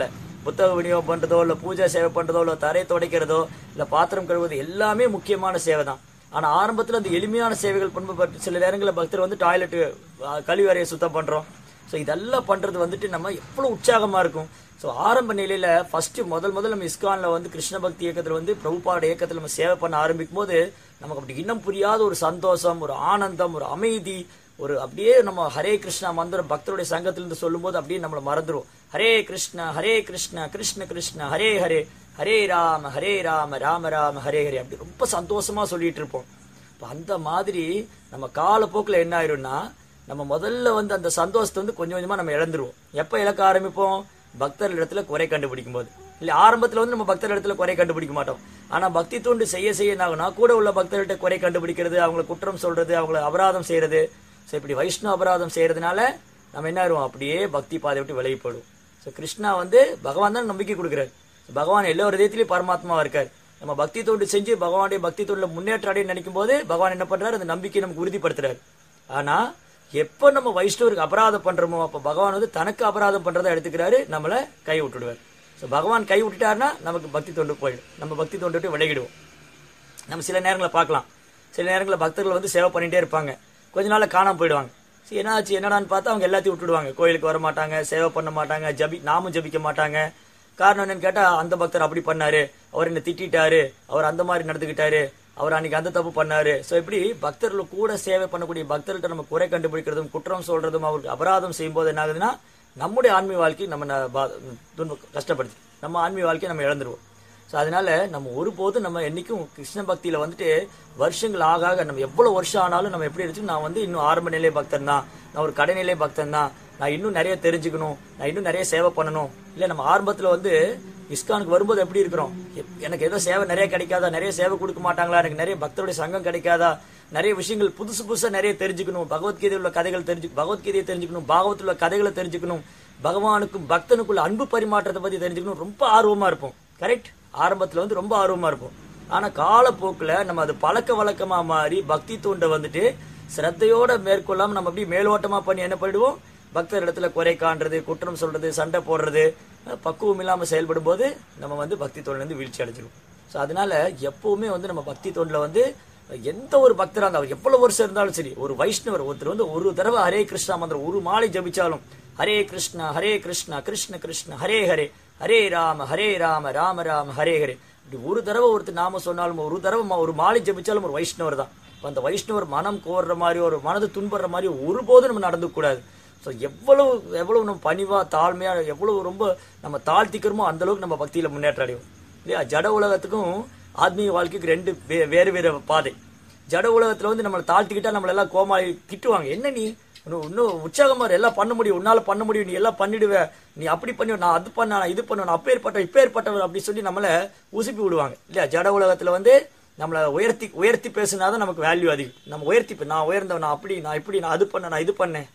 புத்தக விநியோகம் பண்றதோ இல்ல பூஜை சேவை பண்றதோ இல்ல தரை துடைக்கிறதோ இல்ல பாத்திரம் கழுவுறது எல்லாமே முக்கியமான சேவை தான் ஆனா ஆரம்பத்துல அந்த எளிமையான சேவைகள் பண்பு சில நேரங்களில் பக்தர் வந்து டாய்லெட் கழிவறையை சுத்தம் பண்றோம் ஸோ இதெல்லாம் பண்றது வந்துட்டு நம்ம எவ்வளவு உற்சாகமா இருக்கும் ஸோ ஆரம்ப நிலையில ஃபர்ஸ்ட் முதல் முதல் நம்ம இஸ்கான்ல வந்து கிருஷ்ண பக்தி இயக்கத்துல வந்து பிரபுபாட இயக்கத்துல நம்ம சேவை பண்ண ஆரம்பிக்கும் போது நமக்கு அப்படி இன்னும் புரியாத ஒரு சந்தோஷம் ஒரு ஆனந்தம் ஒரு அமைதி ஒரு அப்படியே நம்ம ஹரே கிருஷ்ணா மந்திரம் பக்தருடைய சங்கத்திலிருந்து சொல்லும்போது அப்படியே நம்மள மறந்துரும் ஹரே கிருஷ்ணா ஹரே கிருஷ்ணா கிருஷ்ண கிருஷ்ண ஹரே ஹரே ஹரே ராம ஹரே ராம ராம ராம ஹரே ஹரே அப்படி ரொம்ப சந்தோஷமா சொல்லிட்டு இருப்போம் இப்ப அந்த மாதிரி நம்ம காலப்போக்கில் என்ன ஆயிரும்னா நம்ம முதல்ல வந்து அந்த சந்தோஷத்தை வந்து கொஞ்சம் கொஞ்சமா நம்ம இழந்துருவோம் எப்ப இழக்க ஆரம்பிப்போம் பக்தர் இடத்துல குறை கண்டுபிடிக்கும் போது இல்ல ஆரம்பத்துல வந்து நம்ம பக்தர் இடத்துல குறை கண்டுபிடிக்க மாட்டோம் ஆனா பக்தி தூண்டு செய்ய செய்ய என்ன ஆகும்னா கூட உள்ள பக்தர்கிட்ட குறை கண்டுபிடிக்கிறது அவங்கள குற்றம் சொல்றது அவங்கள அபராதம் செய்யறது ஸோ இப்படி வைஷ்ணவ அபராதம் செய்யறதுனால நம்ம என்ன ஆயிடுவோம் அப்படியே பக்தி பாதை விட்டு விலகி போயிடுவோம் ஸோ கிருஷ்ணா வந்து பகவான் தான் நம்பிக்கை கொடுக்குறாரு பகவான் எல்லா இதயத்திலயும் பரமாத்மாவா இருக்காரு நம்ம பக்தி தொண்டு செஞ்சு பகவானுடைய பக்தி தொண்டுல முன்னேற்றம் அடைய நினைக்கும் போது பகவான் என்ன பண்றாரு அந்த நம்பிக்கையை நமக்கு உறுதிப்படுத்துறாரு ஆனா எப்ப நம்ம வைஷ்ணவருக்கு அபராதம் பண்றோமோ அப்ப பகவான் வந்து தனக்கு அபராதம் பண்றதை எடுத்துக்கிறாரு நம்மள கை விட்டுடுவார் ஸோ பகவான் கை விட்டுட்டாருன்னா நமக்கு பக்தி தொண்டு போயிடும் நம்ம பக்தி தொண்டு விட்டு விலகிடுவோம் நம்ம சில நேரங்களில் பார்க்கலாம் சில நேரங்களில் பக்தர்கள் வந்து சேவை பண்ணிட்டே இருப்பாங்க கொஞ்ச நாள்ல காணாம போயிடுவாங்க சரி என்னாச்சு என்னடான்னு பார்த்தா அவங்க எல்லாத்தையும் விட்டுடுவாங்க கோயிலுக்கு வர மாட்டாங்க சேவை பண்ண மாட்டாங்க ஜபி நாமும் ஜபிக்க மாட்டாங்க காரணம் என்னன்னு கேட்டா அந்த பக்தர் அப்படி பண்ணாரு அவர் என்ன திட்டிட்டாரு அவர் அந்த மாதிரி நடந்துக்கிட்டாரு அவர் அன்னைக்கு அந்த தப்பு பண்ணாரு சோ இப்படி பக்தர்கள் கூட சேவை பண்ணக்கூடிய பக்தர்கள்ட்ட நம்ம குறை கண்டுபிடிக்கிறதும் குற்றம் சொல்றதும் அவருக்கு அபராதம் செய்யும் போது என்ன ஆகுதுன்னா நம்முடைய ஆன்மீக வாழ்க்கை நம்ம ந- பா- துன்ப- கஷ்டப்படுது நம்ம ஆன்மீக வாழ்க்கையை நம்ம இழந்துருவோம் ஸோ அதனால நம்ம ஒருபோதும் நம்ம என்னைக்கும் கிருஷ்ண பக்தியில வந்துட்டு வருஷங்கள் ஆக ஆக நம்ம எவ்வளவு வருஷம் ஆனாலும் நம்ம எப்படி இருக்கு நான் வந்து இன்னும் ஆரம்ப நிலை பக்தன் தான் நான் ஒரு கடைநிலை பக்தன் தான் நான் இன்னும் நிறைய தெரிஞ்சுக்கணும் நான் இன்னும் நிறைய சேவை பண்ணணும் இல்ல நம்ம ஆரம்பத்துல வந்து இஸ்கானுக்கு வரும்போது எப்படி இருக்கிறோம் எ- எனக்கு ஏதோ சேவை நிறைய கிடைக்காதா நிறைய சேவை கொடுக்க மாட்டாங்களா எனக்கு நிறைய பக்தருடைய சங்கம் கிடைக்காதா நிறைய விஷயங்கள் புதுசு புதுசா நிறைய தெரிஞ்சுக்கணும் பகவத்கீதையில் உள்ள கதைகள் தெரிஞ்சு பகவத்கீதையை தெரிஞ்சுக்கணும் பாகவத்தில் உள்ள கதைகளை தெரிஞ்சுக்கணும் பகவானுக்கும் பக்தனுக்குள்ள அன்பு பரிமாற்றத்தை பத்தி தெரிஞ்சுக்கணும் ரொம்ப ஆர்வமா இருப்போம் கரெக்ட் ஆரம்பத்துல வந்து ரொம்ப ஆர்வமா இருப்போம் ஆனா காலப்போக்குல நம்ம அது பழக்க வழக்கமா மாறி பக்தி தூண்ட வந்துட்டு சிரத்தையோட மேற்கொள்ளாம நம்ம அப்படியே மேலோட்டமா பண்ணி என்ன பண்ணிடுவோம் பக்தர் இடத்துல குறை காண்றது குற்றம் சொல்றது சண்டை போடுறது அஹ் பக்குவம் இல்லாம செயல்படும் போது நம்ம வந்து பக்தி தோல்ல இருந்து வீழ்ச்சி அடைஞ்சிரும் ஸோ அதனால எப்பவுமே வந்து நம்ம பக்தி தோண்டில் வந்து எந்த ஒரு பக்தரா இருந்தாலும் அவர் எவ்வளவு வருஷம் இருந்தாலும் சரி ஒரு வைஷ்ணவர் ஒருத்தர் வந்து ஒரு தடவை ஹரே கிருஷ்ணா மந்திரம் ஒரு மாலை ஜபிச்சாலும் ஹரே கிருஷ்ணா ஹரே கிருஷ்ணா கிருஷ்ண கிருஷ்ண ஹரே ஹரே ஹரே ராம ஹரே ராம ராம ராம ஹரே ஹரே இப்படி ஒரு தடவை ஒருத்தர் நாம சொன்னாலும் ஒரு தடவை ம- ஒரு மாலை ஜபிச்சாலும் ஒரு வைஷ்ணவர் தான் இப்ப அந்த வைஷ்ணவர் மனம் கோர்ற மாதிரி ஒரு மனது துன்படுற மாதிரி ஒருபோதும் நம்ம நடந்து கூடாது ஸோ எவ்வளவு எவ்வளவு நம்ம பணிவா தாழ்மையா எவ்வளவு ரொம்ப நம்ம தாழ்த்திக்கிறோமோ அந்த அளவுக்கு நம்ம பக்தியில முன்னேற்றம் அடைவோம் இல்லையா ஜட உலகத்துக்கும் ஆத்மீக வாழ்க்கைக்கு ரெண்டு வே- வேறு வேறு பாதை ஜட உலகத்துல வந்து நம்மளை தாழ்த்திக்கிட்டா நம்மள எல்லாம் கோமாளி திட்டுவாங்க என்ன நீ இன்னும் இன்னும் உற்சாகமா இரு, எல்லாம் பண்ண முடியும் உன்னால பண்ண முடியும் நீ எல்லாம் பண்ணிடுவ நீ அப்படி பண்ணி நான் அது பண்ண நான் இது பண்ணுவேன் நான் அப்பேற்பட்ட இப்பேற்பட்டவன் அப்படி சொல்லி நம்மள உசுப்பி விடுவாங்க இல்லையா ஜட உலகத்துல வந்து நம்மள உயர்த்தி உயர்த்தி பேசுனாதான் நமக்கு வேல்யூ அதிகம் நம்ம உயர்த்தி பே- நான் உயர்ந்தவன் நான் அப்படி நான் இப்படி நான் அது பண்ணேன் நான் இது பண்ணேன்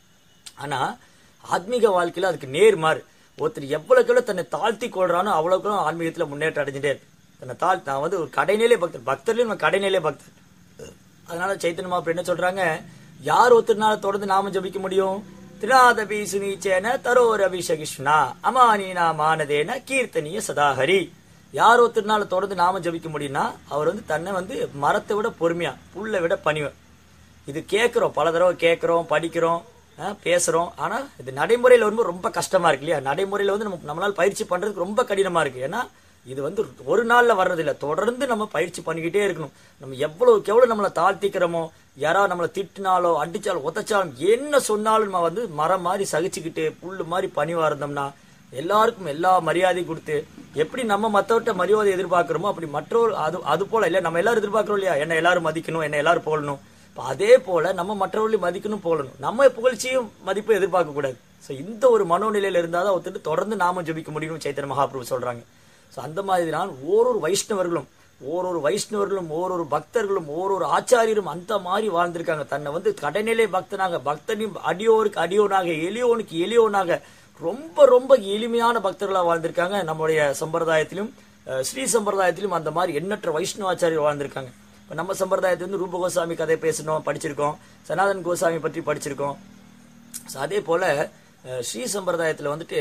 ஆனா ஆத்மீக வாழ்க்கையில அதுக்கு நேர் மாறு ஒருத்தர் எவ்வளவுக்கு எவ்வளவு தன்னை தாழ்த்தி கொள்றானோ அவ்வளவுக்கு அவ்வளவு ஆன்மீகத்துல முன்னேற்றம் அடைஞ்சிட்டே இருக்கு தன்னை தாழ் நான் வந்து ஒரு கடைநிலை பக்தர் பக்தர்லயும் நான் கடைநிலை பக்தர் அதனால சைத்தன்ய மாப்பிள்ள என்ன சொல்றாங்க யார் ஒருத்தர்னால தொடர்ந்து நாம ஜபிக்க முடியும் திராதபி சுனீச்சேன தரோர் அபிஷகிஷ்ணா அமானீனா மானதேன கீர்த்தனிய சதாஹரி யார் ஒருத்தர்னால தொடர்ந்து நாம ஜபிக்க முடியும்னா அவர் வந்து தன்னை வந்து மரத்தை விட பொறுமையா புல்லை விட பணிவ இது கேட்குறோம் பல தடவை கேட்குறோம் படிக்கிறோம் அஹ், பேசுறோம் ஆனா இது நடைமுறையில வரும்போது ரொம்ப கஷ்டமா இருக்கு இல்லையா நடைமுறையில வந்து நம்ம நம்மளால பயிற்சி பண்றதுக்கு ரொம்ப கடினமா இருக்கு ஏன்னா இது வந்து ஒரு நாள்ல வர்றது இல்ல தொடர்ந்து நம்ம பயிற்சி பண்ணிக்கிட்டே இருக்கணும் நம்ம எவ்வளவுக்கு எவ்வளவு நம்மளை தாழ்த்திக்கிறோமோ யாராவது நம்மளை திட்டினாலோ அடிச்சாலும் உதைச்சாலும் என்ன சொன்னாலும் நம்ம வந்து மரம் மாதிரி சகிச்சுக்கிட்டு புல்லு மாதிரி பணிவா இருந்தோம்னா எல்லாருக்கும் எல்லா மரியாதையும் கொடுத்து எப்படி நம்ம மத்தவர்கிட்ட மரியாதை எதிர்பார்க்கிறோமோ அப்படி மற்றவர் அது அது போல இல்ல நம்ம எல்லாரும் எதிர்பார்க்கிறோம் இல்லையா என்ன எல்லாரும் மதிக்கணும் என்ன எல்லாரும் போகணும் இப்ப அதே போல நம்ம மற்றவர்களையும் மதிக்கணும் போகணும் நம்ம புகழ்ச்சியும் மதிப்பும் எதிர்பார்க்க கூடாது சோ இந்த ஒரு மனோநிலையில இருந்தாதான் ஒருத்தர் தொடர்ந்து நாம ஜபிக்க முடியும் சைத்தன்ய மகாபிரபு சொல்றாங்க சோ அந்த மாதிரி தான் ஓரொரு வைஷ்ணவர்களும் ஓரொரு வைஷ்ணவர்களும் ஓரொரு பக்தர்களும் ஓரொரு ஆச்சாரியரும் அந்த மாதிரி வாழ்ந்திருக்காங்க தன்னை வந்து கடைநிலை பக்தனாக பக்தனையும் அடியோருக்கு அடியோனாக எளியோனுக்கு எளியோனாக ரொம்ப ரொம்ப எளிமையான பக்தர்களா வாழ்ந்திருக்காங்க நம்முடைய சம்பிரதாயத்திலும் அஹ், ஸ்ரீ சம்பிரதாயத்திலும் அந்த மாதிரி எண்ணற்ற வைஷ்ணவாச்சாரியர் வாழ்ந்திருக்காங்க இப்ப நம்ம சம்பிரதாயத்துல வந்து ரூப கோசாமி கதை பேசணும் படிச்சிருக்கோம் சனாதன் கோசாமி பற்றி படிச்சிருக்கோம் So, அதே போல அஹ், ஸ்ரீ சம்பிரதாயத்துல வந்துட்டு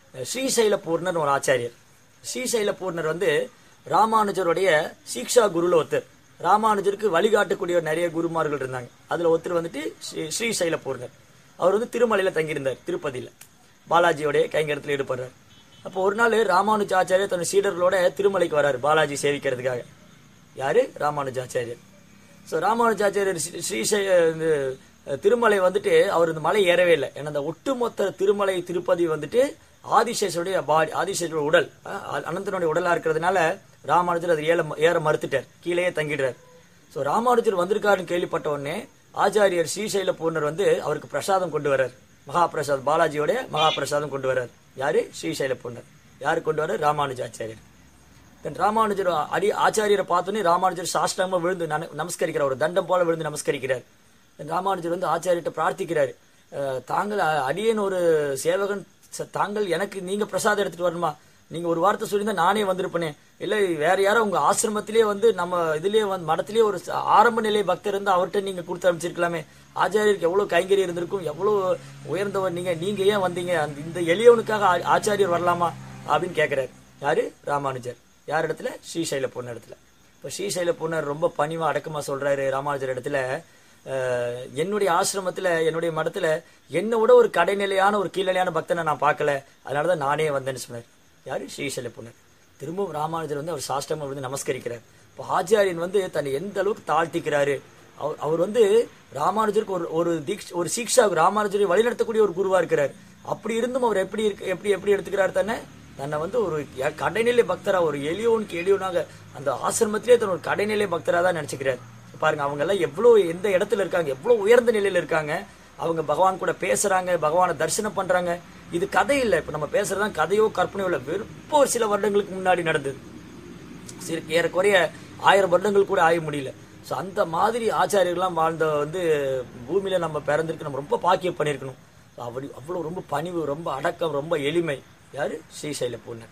ஸ்ரீசைல பூர்ணர் ஒரு ஆச்சாரியர் ஸ்ரீசைல பூர்ணர் வந்து ராமானுஜருடைய சீக்ஷா குருல ஒருத்தர் ராமானுஜருக்கு வழிகாட்டக்கூடிய நிறைய குருமார்கள் இருந்தாங்க அதுல ஒருத்தர் வந்துட்டு ஸ்ரீ- ஸ்ரீசைல பூர்ணர் அவர் வந்து திருமலையில தங்கியிருந்தார் திருப்பதியில பாலாஜியோடைய கைங்கரத்தில் ஈடுபடுறார் அப்போ ஒரு நாள் ராமானுஜ ஆச்சாரியர் தன் சீடர்களோட திருமலைக்கு வராரு பாலாஜி சேவிக்கிறதுக்காக யாரு ராமானுஜாச்சாரியர் ஸோ ராமானுஜாச்சாரியர் ஸ்ரீ- ஸ்ரீசை இந்த, அஹ், திருமலை வந்துட்டு அவர் இந்த மலை ஏறவே இல்லை ஏன்னா அந்த ஒட்டுமொத்த திருமலை திருப்பதி வந்துட்டு ஆதிசேஷருடைய பாடி ஆதிசேஷருடைய உடல் அஹ், அனந்தனுடைய உடலா இருக்கிறதுனால ராமானுஜர் அது ஏற ஏற மறுத்துட்டார் கீழேயே தங்கிடுறார் ஸோ ராமானுஜர் வந்திருக்காருன்னு கேள்விப்பட்ட உடனே ஆச்சாரியர் ஸ்ரீசைல பூர்ணர் வந்து அவருக்கு பிரசாதம் கொண்டு வர்றார் மகாபிரசாத் பாலாஜியோட மகாபிரசாதம் கொண்டு வர்றார் யாரு ஸ்ரீசைல பூர்ணர் யாரு கொண்டு வர்றார் ராமானுஜாச்சாரியர் தென் ராமானுஜர் அடி ஆச்சாரியரை பார்த்தோன்னே ராமானுஜர் சாஷ்டாங்கமா விழுந்து நன- நமஸ்கரிக்கிறார் ஒரு தண்டம் போல விழுந்து நமஸ்கரிக்கிறார் தென் ராமானுஜர் வந்து ஆச்சாரியர்கிட்ட பிரார்த்திக்கிறார் அஹ், தாங்கள் அ- அடியேன் ஒரு சேவகன் ச- தாங்கள் எனக்கு நீங்க பிரசாதம் எடுத்துட்டு வரணுமா நீங்க ஒரு வார்த்தை சொல்லியிருந்தா நானே வந்திருப்பேனே இல்ல வேற யாரோ உங்க ஆசிரமத்திலேயே வந்து நம்ம இதுலயே வந்து மடத்திலேயே ஒரு ச- ஆரம்ப நிலை பக்தர் இருந்தா அவர்கிட்ட நீங்க கொடுத்து அனுப்பிச்சிருக்கலாமே ஆச்சாரியருக்கு எவ்வளவு கைங்கறி இருந்திருக்கும் எவ்வளவு உயர்ந்தவர் நீங்க நீங்க ஏன் வந்தீங்க அந்த இந்த எளியவனுக்காக ஆ- ஆச்சாரியர் வரலாமா அப்படின்னு கேக்குறாரு யாரு ராமானுஜர் யார் இடத்துல ஸ்ரீசைல பொண்ணு இடத்துல இப்போ ஸ்ரீசைல பொண்ணர் ரொம்ப பணிவா அடக்கமா சொல்றாரு ராமானுஜர் இடத்துல அஹ், என்னுடைய ஆசிரமத்துல என்னுடைய மடத்துல என்னை விட ஒரு கடைநிலையான ஒரு கீழ்நிலையான பக்தனை நான் பார்க்கல அதனாலதான் நானே வந்தேன்னு சொன்னார் யாரு ஸ்ரீசைல பொண்ணர் திரும்பவும் ராமானுஜர் வந்து அவர் சாஷ்டமா வந்து நமஸ்கரிக்கிறார் இப்போ ஆச்சாரியன் வந்து தன்னை எந்த அளவுக்கு தாழ்த்திக்கிறாரு அவர் அவர் வந்து ராமானுஜருக்கு ஒரு ஒரு தீக்ஷ ஒரு சீக்ஷா ராமானுஜரை வழிநடத்தக்கூடிய ஒரு குருவா இருக்கிறார் அப்படி இருந்தும் அவர் எப்படி இருக்கு எப்படி எப்படி எடுத்துக்கிறார் தன்னை தன்னை வந்து ஒரு ய- கடைநிலை பக்தரா ஒரு எளியோனுக்கு எளியோனாக அந்த ஆசிரமத்திலே தன் ஒரு கடைநிலை பக்தரா தான் நினைச்சுக்கிறார் பாருங்க அவங்க எல்லாம் எவ்வளவு எந்த இடத்துல இருக்காங்க எவ்வளவு உயர்ந்த நிலையில இருக்காங்க அவங்க பகவான் கூட பேசுறாங்க பகவானை தரிசனம் பண்றாங்க இது கதை இல்ல இப்ப நம்ம பேசுறதுதான் கதையோ கற்பனையோ இல்ல வெறும் ஒரு சில வருடங்களுக்கு முன்னாடி நடந்தது சிறு ஏறக்குறைய ஆயிரம் வருடங்கள் கூட ஆய முடியல ஸோ அந்த மாதிரி ஆச்சாரியர்கள்லாம் வாழ்ந்த வந்து பூமியில நம்ம பிறந்திருக்கு நம்ம ரொம்ப பாக்கியம் பண்ணியிருக்கணும் So அப்படி அவ்வளோ ரொம்ப பணிவு ரொம்ப அடக்கம் ரொம்ப எளிமை யாரு ஸ்ரீசைல பூர்ணர்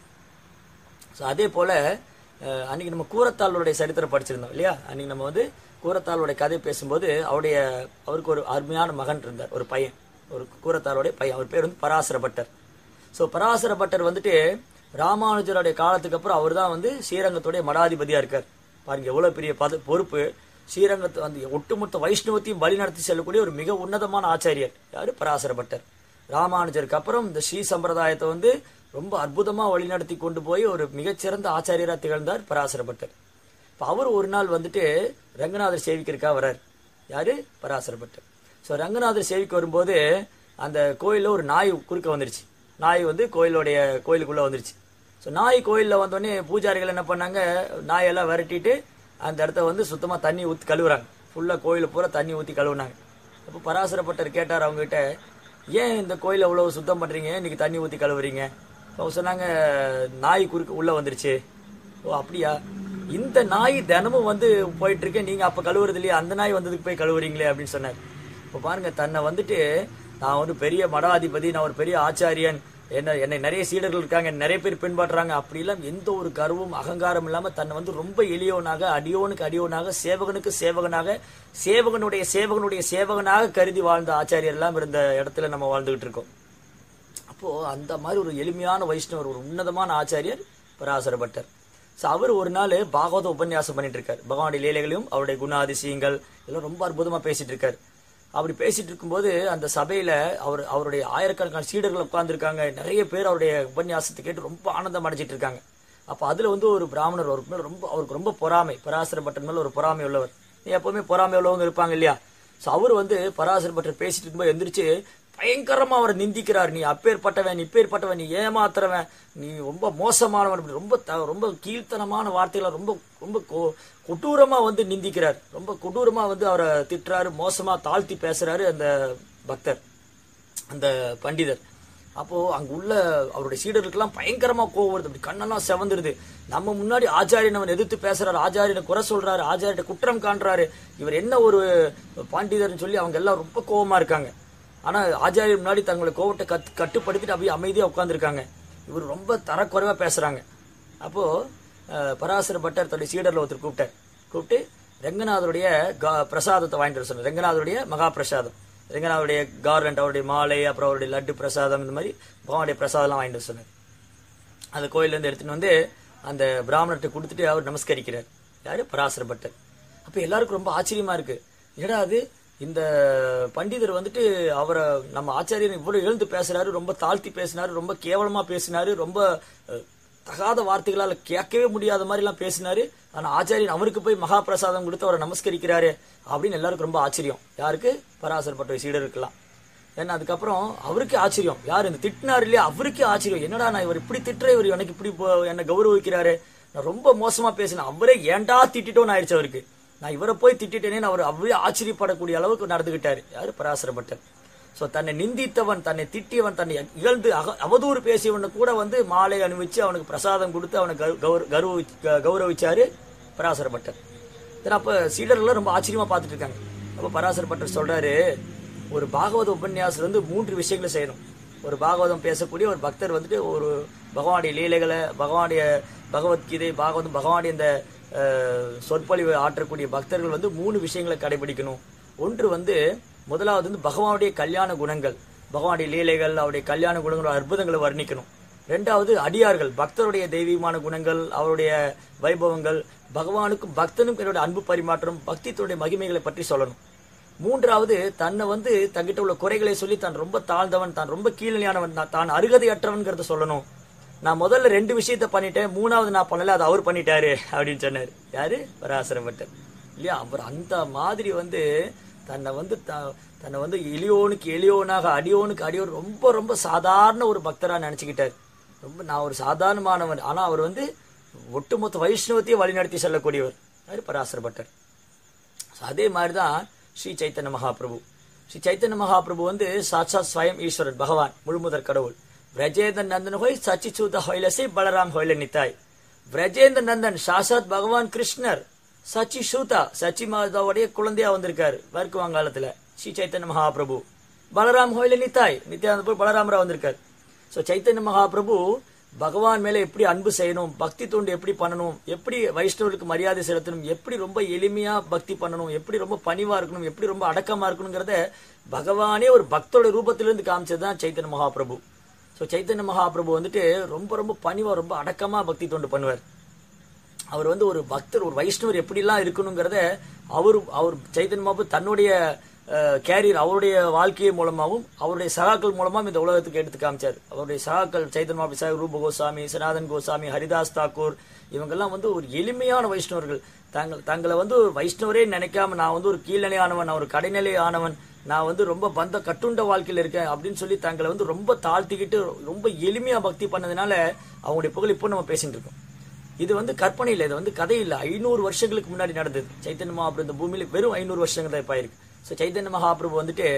ஸோ அதே போல அஹ், அன்னைக்கு நம்ம கூரத்தாளுடைய சரித்திரம் படிச்சிருந்தோம் இல்லையா அன்னைக்கு நம்ம வந்து கூரத்தாளுடைய கதை பேசும்போது அவருடைய அவருக்கு ஒரு அருமையான மகன் இருந்தார் ஒரு பையன் ஒரு கூரத்தாளுடைய பையன் அவர் பேர் வந்து பராசர பட்டர் ஸோ பராசர பட்டர் வந்துட்டு ராமானுஜருடைய காலத்துக்கு அப்புறம் அவர் தான் வந்து ஸ்ரீரங்கத்துடைய மடாதிபதியா இருக்கார் பாருங்க எவ்வளவு பெரிய பத பொறுப்பு ஸ்ரீரங்கத்து அந்த ஒட்டுமொத்த வைஷ்ணவத்தையும் வழி நடத்தி செல்லக்கூடிய ஒரு மிக உன்னதமான ஆச்சாரியர் யாரு பராசர பட்டர் ராமானுஜருக்கு அப்புறம் இந்த ஸ்ரீ சம்பிரதாயத்தை வந்து ரொம்ப அற்புதமா வழிநடத்தி கொண்டு போய் ஒரு மிகச்சிறந்த ஆச்சாரியரா திகழ்ந்தார் பராசர பட்டர் இப்ப அவர் ஒரு நாள் வந்துட்டு ரங்கநாதர் சேவிக்கிறதுக்காக வர்றார் யாரு பராசர பட்டர் ஸோ ரங்கநாதர் சேவிக்க வரும்போது அந்த கோயில்ல ஒரு நாய் குறுக்க வந்துருச்சு நாய் வந்து கோயிலுடைய கோயிலுக்குள்ள வந்துருச்சு ஸோ நாய் கோயிலில் வந்தோடனே பூஜாரிகள் என்ன பண்ணாங்க நாயெல்லாம் விரட்டிட்டு அந்த இடத்த வந்து சுத்தமா தண்ணி ஊற்றி கழுவுறாங்க ஃபுல்லாக கோயிலை பூரா தண்ணி ஊற்றி கழுவுனாங்க அப்போ பராசரப்பட்டர் கேட்டார் அவங்ககிட்ட ஏன் இந்த கோயிலை அவ்வளோ சுத்தம் பண்றீங்க இன்னைக்கு தண்ணி ஊற்றி கழுவுறீங்க அவங்க சொன்னாங்க நாய் குறுக்க உள்ள வந்துருச்சு ஓ அப்படியா இந்த நாய் தினமும் வந்து போயிட்டு இருக்கேன் நீங்க அப்ப கழுவுறது இல்லையா அந்த நாய் வந்ததுக்கு போய் கழுவுறீங்களே அப்படின்னு சொன்னார் இப்ப பாருங்க தன்னை வந்துட்டு நான் ஒரு பெரிய மடாதிபதி நான் ஒரு பெரிய ஆச்சாரியன் என்ன என்னை நிறைய சீடர்கள் இருக்காங்க என்னை நிறைய பேர் பின்பற்றுறாங்க அப்படி எல்லாம் எந்த ஒரு கர்வம் அகங்காரம் இல்லாம தன்னை வந்து ரொம்ப எளியவனாக அடியோனுக்கு அடியோனாக சேவகனுக்கு சேவகனாக சேவகனுடைய சேவகனுடைய சேவகனாக கருதி வாழ்ந்த ஆச்சாரியர் எல்லாம் இருந்த இடத்துல நம்ம வாழ்ந்துகிட்டு இருக்கோம் அப்போ அந்த மாதிரி ஒரு எளிமையான வைஷ்ணவர் ஒரு உன்னதமான ஆச்சாரியர் பராசர பட்டர் ஸோ அவர் ஒரு நாள் பாகவத உபன்யாசம் பண்ணிட்டு இருக்கார் பகவானுடைய லீலைகளையும் அவருடைய குணாதிசயங்கள் எல்லாம் ரொம்ப அற்புதமா பேசிட்டு இருக்காரு அப்படி பேசிட்டு இருக்கும்போது அந்த சபையில அவர் அவருடைய ஆயிரக்கணக்கான சீடர்கள் உட்கார்ந்துருக்காங்க நிறைய பேர் அவருடைய உபன்யாசத்தை கேட்டு ரொம்ப ஆனந்தம் அடைஞ்சிட்டு இருக்காங்க அப்ப அதுல வந்து ஒரு பிராமணர் அவருக்கு மேல ரொம்ப அவருக்கு ரொம்ப பொறாமை பராசர பட்டர் மேல ஒரு பொறாமை உள்ளவர் எப்பவுமே பொறாமை உள்ளவங்க இருப்பாங்க இல்லையா சோ அவர் வந்து பராசர பட்டர் பேசிட்டு இருக்கும்போது எந்திரிச்சு பயங்கரமா அவரை நிந்திக்கிறார் நீ அப்பேற்பட்டவன் நீ இப்பேற்பட்டவன் நீ ஏமாத்துறவன் நீ ரொம்ப மோசமானவன் அப்படி ரொம்ப த- ரொம்ப கீழ்த்தனமான வார்த்தைகளை ரொம்ப ரொம்ப கொ- கொடூரமா வந்து நிந்திக்கிறார் ரொம்ப கொடூரமா வந்து அவரை திட்டுறாரு மோசமா தாழ்த்தி பேசுறாரு அந்த பக்தர் அந்த பண்டிதர் அப்போ அங்க உள்ள அவருடைய சீடர்களுக்கெல்லாம் பயங்கரமா கோவம் வருது அப்படி கண்ணெல்லாம் செவந்துருது நம்ம முன்னாடி ஆச்சாரியன் அவன் எதிர்த்து பேசுறாரு ஆச்சாரியனை குறை சொல்றாரு ஆச்சாரியனை குற்றம் காண்றாரு இவர் என்ன ஒரு பாண்டிதர்னு சொல்லி அவங்க எல்லாம் ரொம்ப கோவமா இருக்காங்க ஆனா ஆச்சாரியர் முன்னாடி தங்களை கோவத்தை கட் கட்டுப்படுத்திட்டு அப்படியே அமைதியா உட்கார்ந்திருக்காங்க இவர் ரொம்ப தரக்குறைவா பேசுறாங்க அப்போ அஹ், பராசர பட்டர் தன்னுடைய சீடர்ல ஒருத்தர் கூப்பிட்டார் கூப்பிட்டு ரங்கநாதருடைய கா- பிரசாதத்தை வாங்கிட்டு வர சொன்னார் ரங்கநாதருடைய மகா பிரசாதம் எங்க அவருடைய கார்லண்ட் அவருடைய மாலை அப்புறம் அவருடைய லட்டு பிரசாதம் இந்த மாதிரி பகவானுடைய பிரசாதம்லாம் வாங்கிட்டு வர சொன்னார் அந்த கோயில்ல இருந்து எடுத்துட்டு வந்து அந்த பிராமணர்கிட்ட கொடுத்துட்டு அவர் நமஸ்கரிக்கிறார் யாரு பராசர பட்டர் அப்ப எல்லாருக்கும் ரொம்ப ஆச்சரியமா இருக்கு என்னடா அது இந்த பண்டிதர் வந்துட்டு அவரை நம்ம ஆச்சாரியர் இவ்வளவு எழுந்து பேசுறாரு ரொம்ப தாழ்த்தி பேசினாரு ரொம்ப கேவலமா பேசினாரு ரொம்ப அஹ், தகாத வார்த்தைகளால கேட்கவே முடியாத மாதிரி எல்லாம் பேசினாரு ஆனா ஆச்சாரியன் அவருக்கு போய் மகா பிரசாதம் கொடுத்து அவரை நமஸ்கரிக்கிறாரு அப்படின்னு எல்லாருக்கும் ரொம்ப ஆச்சரியம் யாருக்கு பராசர் பட்ட சீடருக்கெல்லாம் ஏன்னா அதுக்கப்புறம் அவருக்கே ஆச்சரியம் யார் இந்த திட்டினார் இல்லையா அவருக்கே ஆச்சரியம் என்னடா நான் இவர் இப்படி திட்டுற இவர் எனக்கு இப்படி போ- என்னை கௌரவிக்கிறாரு நான் ரொம்ப மோசமா பேசினேன் அவரே ஏன்டா திட்டிட்டோன்னு ஆயிடுச்சு அவருக்கு நான் இவரை போய் திட்டிட்டேனேன்னு அவர் அவரே ஆச்சரியப்படக்கூடிய அளவுக்கு நடந்துகிட்டாரு யாரு பராசரப்பட்டர் சோ தன்னை நிந்தித்தவன் தன்னை திட்டியவன் தன்னை இகழ்ந்து அக- அவதூறு பேசியவனை கூட வந்து மாலை அணிவிச்சு அவனுக்கு பிரசாதம் கொடுத்து அவனை கௌ- கௌர- கௌரவி- கௌரவிச்சாரு பராசரப்பட்டர் சரி, அப்ப சீடர்கள் ரொம்ப ஆச்சரியமா பார்த்துட்டு இருக்காங்க அப்ப பராசர பட்டர் சொல்றாரு ஒரு பாகவத உபன்யாசம் வந்து மூன்று விஷயங்களை செய்யணும் ஒரு பாகவதம் பேசக்கூடிய ஒரு பக்தர் வந்துட்டு ஒரு பகவானுடைய லீலைகளை பகவானுடைய பகவத்கீதை பாகவதம் பகவானுடைய இந்த அஹ், சொற்பொழிவை ஆற்றக்கூடிய பக்தர்கள் வந்து மூணு விஷயங்களை கடைபிடிக்கணும் ஒன்று வந்து முதலாவது வந்து பகவானுடைய கல்யாண குணங்கள் பகவானுடைய லீலைகள் அவருடைய கல்யாண குணங்கள் அற்புதங்களை வர்ணிக்கணும் ரெண்டாவது அடியார்கள் பக்தருடைய தெய்வீகமான குணங்கள் அவருடைய வைபவங்கள் பகவானுக்கும் பக்தனுக்கும் என்னோட அன்பு பரிமாற்றம் பக்தித்துடைய மகிமைகளை பற்றி சொல்லணும் மூன்றாவது தன்னை வந்து தங்கிட்ட உள்ள குறைகளை சொல்லி தான் ரொம்ப தாழ்ந்தவன் தான் ரொம்ப கீழ்நிலையானவன் நான் தான் அருகதையற்றவன்கிறத சொல்லணும் நான் முதல்ல ரெண்டு விஷயத்த பண்ணிட்டேன் மூணாவது நான் பண்ணல அதை அவர் பண்ணிட்டாரு அப்படின்னு சொன்னாரு யாரு பராசரப்பட்டர் இல்லையா அவர் அந்த மாதிரி வந்து தன்னை வந்து த- தன்னை வந்து எளியோனுக்கு எளியோனாக அடியோனுக்கு அடியோன் ரொம்ப ரொம்ப சாதாரண ஒரு பக்தரா நினைச்சுக்கிட்டார் ரொம்ப நான் ஒரு சாதாரணமானவன் ஆனா அவர் வந்து ஒட்டுமொத்த வைஷ்ணவத்தையும் வழிநடத்தி செல்லக்கூடியவர் யாரு பராசரப்பட்டர் So, அதே மாதிரிதான் ஸ்ரீ சைத்தன்ய மகாபிரபு ஸ்ரீ சைத்தன்ய மகாபிரபு வந்து சாட்சாத் ஸ்வயம் ஈஸ்வரன் பகவான் முழுமுதற் கடவுள் விரஜேந்திர நந்தன் ஹோய் சச்சிச்சூத ஹொய்லசை பலராம் ஹொய்ல நித்தாய் விரஜேந்திர நந்தன் சாட்சாத் பகவான் கிருஷ்ணர் சச்சி சூதா சச்சி மாதாவுடைய குழந்தையா வந்திருக்காரு வர்க்கு வங்காளத்துல ஸ்ரீ சைத்தன்ய மகாபிரபு பலராம் ஹோயில நித்தாய் நித்யானந்த போய் பலராமரா வந்திருக்காரு சோ சைத்தன்ய மகாபிரபு பகவான் மேல எப்படி அன்பு செய்யணும் பக்தி தொண்டு எப்படி பண்ணணும் எப்படி வைஷ்ணவருக்கு மரியாதை செலுத்தணும் எப்படி ரொம்ப எளிமையா பக்தி பண்ணணும் எப்படி ரொம்ப பணிவா இருக்கணும் எப்படி ரொம்ப அடக்கமா இருக்கணுங்கிறத பகவானே ஒரு பக்தோட ரூபத்திலிருந்து காமிச்சதுதான் சைத்தன்ய மகாபிரபு சோ சைத்தன்ய மகாபிரபு வந்துட்டு ரொம்ப ரொம்ப பணிவா ரொம்ப அடக்கமா பக்தி தொண்டு பண்ணுவார் அவர் வந்து ஒரு பக்தர் ஒரு வைஷ்ணவர் எப்படிலாம் இருக்கணுங்கிறத அவர் அவர் சைத்தன்ய மகாபு தன்னுடைய கேரியர் அவருடைய வாழ்க்கை மூலமாகவும் அவருடைய சகாக்கள் மூலமாகவும் இந்த உலகத்துக்கு எடுத்து காமிச்சார் அவருடைய சகாக்கள் சைத்தன்ய மகாபு சாஹிப் ரூப கோசாமி சனாதன் கோசாமி ஹரிதாஸ் தாக்கூர் இவங்கெல்லாம் வந்து ஒரு எளிமையான வைஷ்ணவர்கள் தாங்கள் தங்களை வந்து ஒரு வைஷ்ணவரே நினைக்காம நான் வந்து ஒரு கீழ்நிலையானவன் நான் ஒரு கடைநிலை ஆனவன் நான் வந்து ரொம்ப பந்த கட்டுண்ட வாழ்க்கையில இருக்கேன் அப்படின்னு சொல்லி தங்களை வந்து ரொம்ப தாழ்த்திக்கிட்டு ரொம்ப எளிமையா பக்தி பண்ணதுனால அவங்களுடைய புகழ் இப்போ நம்ம பேசிட்டு இருக்கோம் இது வந்து கற்பனை இல்லை இது வந்து கதை இல்லை ஐநூறு வருஷங்களுக்கு முன்னாடி நடந்தது சைத்தன்ய மகாபிரபு இந்த பூமியில வெறும் ஐநூறு வருஷங்கள் தான் இப்போ இருக்கு ஸோ சைத்தன்ய மகாபிரபு வந்துட்டு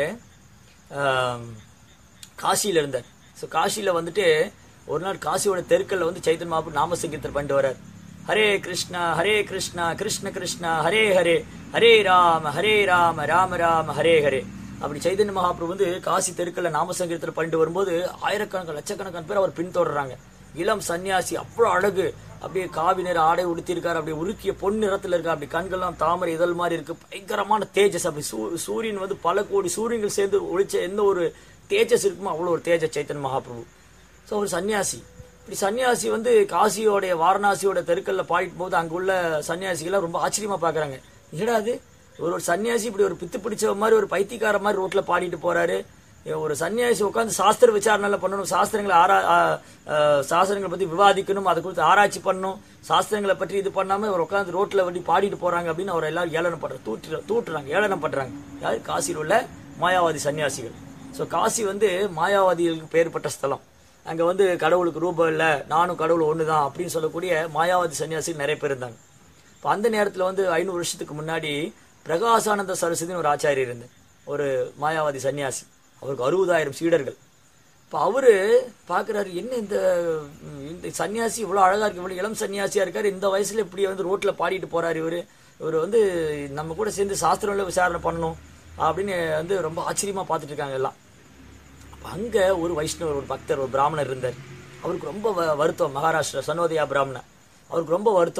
ஆம், காசியில இருந்தார் ஸோ காசியில வந்துட்டு ஒரு நாள் காசியோட தெருக்கல்ல வந்து சைத்தன்ய மகாபிரபு நாம சங்கீர்த்தனை பண்ணிட்டு வர்றார் ஹரே கிருஷ்ணா ஹரே கிருஷ்ணா கிருஷ்ண கிருஷ்ணா ஹரே ஹரே ஹரே ராம ஹரே ராம ராம ராம ஹரே ஹரே அப்படி சைதன்ய மகாபிரபு வந்து காசி தெருக்கல்ல நாம சங்கீர்த்தனை பண்ணிட்டு வரும்போது ஆயிரக்கணக்கான லட்சக்கணக்கான பேர் அவர் பின்தொடர்றாங்க இளம் சன்னியாசி அவ்வளவு அழகு அப்படியே காவி நிற ஆடை உடுத்திருக்காரு அப்படியே உருக்கிய பொன் நிறத்துல இருக்கா அப்படி கண்கள்லாம் தாமரை இதழ் மாதிரி இருக்கு பயங்கரமான தேஜஸ் அப்படி சூ- சூரியன் வந்து பல கோடி சூரியன்கள் சேர்ந்து ஒளிச்ச எந்த ஒரு தேஜஸ் இருக்குமோ அவ்வளவு ஒரு தேஜஸ் சைத்தன்ய மகாபிரபு ஸோ ஒரு சன்னியாசி இப்படி சன்னியாசி வந்து காசியோடைய வாரணாசியோட தெருக்கல்ல பாடிட்டு போது அங்குள்ள சன்னியாசிகள்லாம் ரொம்ப ஆச்சரியமா பாக்குறாங்க என்னடா அது ஒரு ஒரு சன்னியாசி இப்படி ஒரு பித்து பிடிச்ச மாதிரி ஒரு பைத்தியக்கார மாதிரி ரோட்ல பாடிட்டு போறாரு இவன் ஒரு சன்னியாசி உட்காந்து சாஸ்திர விசாரணை பண்ணணும் சாஸ்திரங்களை ஆரா ஆ, ஆ, சாஸ்திரங்களை பத்தி விவாதிக்கணும் அதை குறித்து ஆராய்ச்சி பண்ணணும் சாஸ்திரங்களை பற்றி இது பண்ணாம இவர் உட்காந்து ரோட்ல வண்டி பாடிட்டு போறாங்க அப்படின்னு அவர் எல்லாரும் ஏளனம் பண்றாங்க தூட்டு தூட்டுறாங்க ஏளனம் பண்றாங்க யாரு காசியில் உள்ள மாயாவாதி சன்னியாசிகள் சோ காசி வந்து மாயாவாதிகளுக்கு பெயர் பெற்ற ஸ்தலம் அங்க வந்து கடவுளுக்கு ரூபம் இல்ல நானும் கடவுள் ஒண்ணுதான் அப்படின்னு சொல்லக்கூடிய மாயாவாதி சன்னியாசிகள் நிறைய பேர் இருந்தாங்க இப்ப அந்த நேரத்துல வந்து ஐநூறு வருஷத்துக்கு முன்னாடி பிரகாசானந்த சரஸ்வதினு ஒரு ஆச்சாரியர் இருந்தார் ஒரு மாயாவாதி சன்னியாசி அவருக்கு அறுபதாயிரம் சீடர்கள் இப்ப அவரு பாக்குறாரு என்ன இந்த ம், இந்த சன்னியாசி இவ்வளவு அழகா இருக்கு இவ்வளவு இளம் சன்னியாசியா இருக்காரு இந்த வயசுல இப்படி வந்து ரோட்ல பாடிட்டு போறாரு இவரு இவர் வந்து நம்ம கூட சேர்ந்து சாஸ்திரம்ல விசாரணை பண்ணணும் அப்படின்னு வந்து ரொம்ப ஆச்சரியமா பார்த்துட்டு இருக்காங்க எல்லாம் அப்ப அங்க ஒரு வைஷ்ணவர் ஒரு பக்தர் ஒரு பிராமணர் இருந்தார் அவருக்கு ரொம்ப வ- வருத்தம் மகாராஷ்டிரா சனோதயா பிராமணர் அவருக்கு ரொம்ப வருத்தம்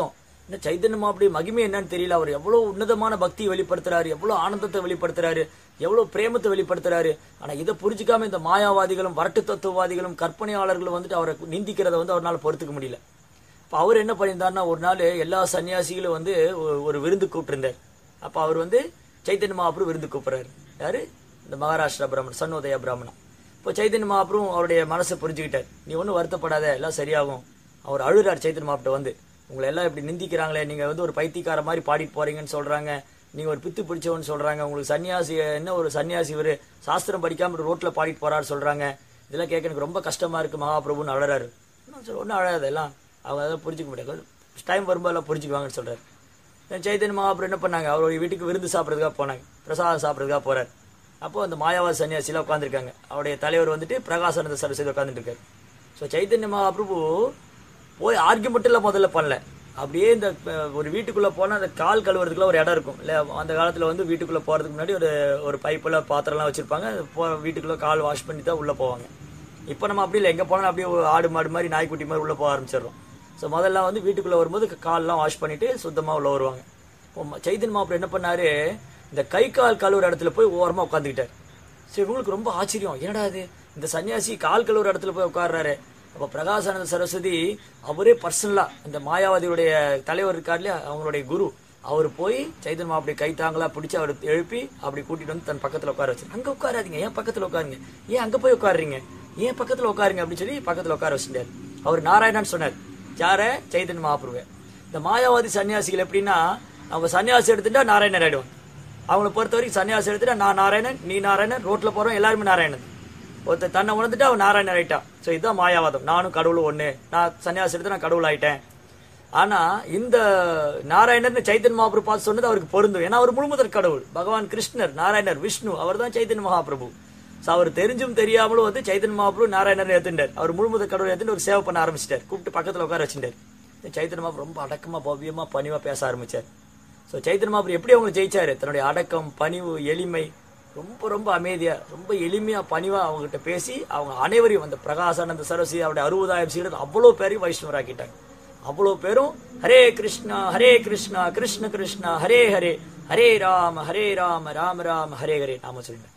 இந்த சைத்தன்ய மாப்பிடி மகிமை என்னன்னு தெரியல அவர் எவ்வளவு உன்னதமான பக்தியை வெளிப்படுத்துறாரு எவ்வளவு ஆனந்தத்தை வெளிப்படுத்துறாரு எவ்வளவு பிரேமத்தை வெளிப்படுத்துறாரு ஆனா இதை புரிஞ்சுக்காம இந்த மாயாவாதிகளும் வரட்டு தத்துவவாதிகளும் கற்பனையாளர்களும் வந்துட்டு அவரை நிந்திக்கிறத வந்து அவரால் பொறுத்துக்க முடியல அப்ப அவர் என்ன பண்ணியிருந்தாருன்னா ஒரு நாள் எல்லா சன்னியாசிகளும் வந்து ஒ- ஒரு விருந்து கூப்பிட்டிருந்தார் அப்ப அவர் வந்து சைத்தன்ய மகாபுரு விருந்து கூப்பிடுறாரு யாரு இந்த மகாராஷ்டிரா பிராமணன் சன்னோதய பிராமணன் இப்போ சைத்தன்ய மகாபுரும் அவருடைய மனசை புரிஞ்சுக்கிட்டார் நீ ஒன்றும் வருத்தப்படாத எல்லாம் சரியாகும் அவர் அழுறார் சைத்தன்ய மகாப்ட்ட வந்து உங்களை எல்லாம் இப்படி நிந்திக்கிறாங்களே நீங்க வந்து ஒரு பைத்தியக்கார மாதிரி பாடிட்டு போறீங்கன்னு சொல்றாங்க நீங்க ஒரு பித்து பிடிச்சவன்னு சொல்றாங்க உங்களுக்கு சன்னியாசி என்ன ஒரு சன்னியாசி இவரு சாஸ்திரம் படிக்காம இப்படி ரோட்ல பாடிட்டு போறாரு சொல்றாங்க இதெல்லாம் கேட்க எனக்கு ரொம்ப கஷ்டமா இருக்கு மகாபிரபுன்னு அழறாரு ஒன்றும் அழாது எல்லாம் அவங்க அதெல்லாம் புரிஞ்சுக்க முடியாது டைம் வரும்போது எல்லாம் புரிஞ்சுக்குவாங்கன்னு சொல்றாரு then சைத்தன்ய மகாபுரம் என்ன பண்ணாங்க அவருடைய வீட்டுக்கு விருந்து சாப்பிட்றதுக்காக போனாங்க பிரசாதம் சாப்பிட்றதுக்காக போறாரு அப்போ அந்த மாயாவாத சன்னியாசிலாம் உட்காந்துருக்காங்க அவருடைய தலைவர் வந்துட்டு பிரகாசானந்த சரஸ்வதி உட்காந்துட்டு இருக்காரு ஸோ சைத்தன்ய மகாபிரபு போய் ஆர்குமெண்ட்ல முதல்ல பண்ணல அப்படியே இந்த அஹ், ஒரு வீட்டுக்குள்ள போனா அந்த கால் கழுவுறதுக்குள்ள ஒரு இடம் இருக்கும் இல்ல அந்த காலத்துல வந்து வீட்டுக்குள்ள போறதுக்கு முன்னாடி ஒரு ஒரு பைப்புல பாத்திரம்லாம் வச்சிருப்பாங்க அது போ வீட்டுக்குள்ள கால் வாஷ் பண்ணி தான் உள்ள போவாங்க இப்போ நம்ம அப்படி இல்லை எங்க போனாலும் அப்படியே ஒரு ஆடு மாடு மாதிரி நாய்க்குட்டி மாதிரி உள்ள போக ஆரம்பிச்சிடுறோம் ஸோ முதல்ல வந்து வீட்டுக்குள்ள வரும்போது கால்லாம் வாஷ் பண்ணிட்டு சுத்தமா உள்ள வருவாங்க இப்போ ம- சைதன்ய மாப்பிள்ள என்ன பண்ணாரு இந்த கை கால் கழுவுற இடத்துல போய் ஓரமா உட்காந்துக்கிட்டாரு சரி இவங்களுக்கு ரொம்ப ஆச்சரியம் என்னடா இது இந்த சன்னியாசி கால் கழுவுற இடத்துல போய் உட்கார்றாரு அப்ப பிரகாசானந்த சரஸ்வதி அவரே பர்சனலா இந்த மாயாவதியுடைய தலைவர் இருக்கார் இல்லையா அவங்களுடைய குரு அவர் போய் சைதன்ய அப்படி கை தாங்களா பிடிச்சு அவர் எழுப்பி அப்படி கூட்டிட்டு வந்து தன் பக்கத்துல உட்கார வச்சு அங்க உட்காராதீங்க ஏன் பக்கத்துல உட்காருங்க ஏன் அங்க போய் உட்காருறீங்க ஏன் பக்கத்துல உட்காருங்க அப்படின்னு சொல்லி பக்கத்துல உட்கார வச்சுட்டாரு அவர் நாராயணன் சொன்னார் யார சைதன்ய மகாபிரபு இந்த மாயாவாதி சன்னியாசிகள் எப்படின்னா அவங்க சன்னியாசி எடுத்துட்டா நாராயணர் ஆயிடுவாங்க அவங்கள பொறுத்த வரைக்கும் சன்னியாசி எடுத்துட்டா நான் நாராயணன் நீ நாராயணன் ரோட்ல போறோம் எல்லாருமே நாராயணன் ஒருத்தர் தன்னை உணர்ந்துட்டு அவன் நாராயணன் ஆயிட்டான் சோ இதுதான் மாயாவாதம் நானும் கடவுள் ஒண்ணு நான் சன்னியாசி எடுத்து நான் கடவுள் ஆயிட்டேன் ஆனா இந்த நாராயணர் சைத்தன்ய மகாபிரபு பார்த்து சொன்னது அவருக்கு பொருந்தும் ஏன்னா அவர் முழுமுதற் கடவுள் பகவான் கிருஷ்ணர் நாராயணர் விஷ்ணு அவர் தான் சைத்தன்ய மகாபிரபு So அவர் தெரிஞ்சும் தெரியாமலும் வந்து சைத்தன்ய மகாபிரபு நாராயணர் ஏத்துட்டார் அவர் முழுமுதற் கடவுள் ஏத்துட்டு ஒரு சேவை பண்ண ஆரம்பிச்சிட்டார் கூப்பிட்டு பக்கத்துல உட்கார வச்சுட்டார் சைத்தன்ய மகாபிரபு ரொம்ப அடக்கமா பவ்யமா பணிவா பேச ஆரம்பிச்சார் ஸோ சைத்தன்ய மகாபுரம் எப்படி அவங்க ஜெயிச்சாரு தன்னுடைய அடக்கம் பணிவு எளிமை ரொம்ப ரொம்ப அமைதியா ரொம்ப எளிமையா பணிவா அவங்ககிட்ட பேசி அவங்க அனைவரையும் அந்த பிரகாசானந்த சரஸ்வதி அவருடைய அறுபதாயிரம் சீடர் அவ்வளோ பேரையும் வைஷ்ணவராக்கிட்டாங்க அவ்வளோ பேரும் ஹரே கிருஷ்ணா ஹரே கிருஷ்ணா கிருஷ்ண கிருஷ்ணா ஹரே ஹரே ஹரே ராம ஹரே ராம ராம ராம ஹரே ஹரே நாம சொல்லிட்டேன்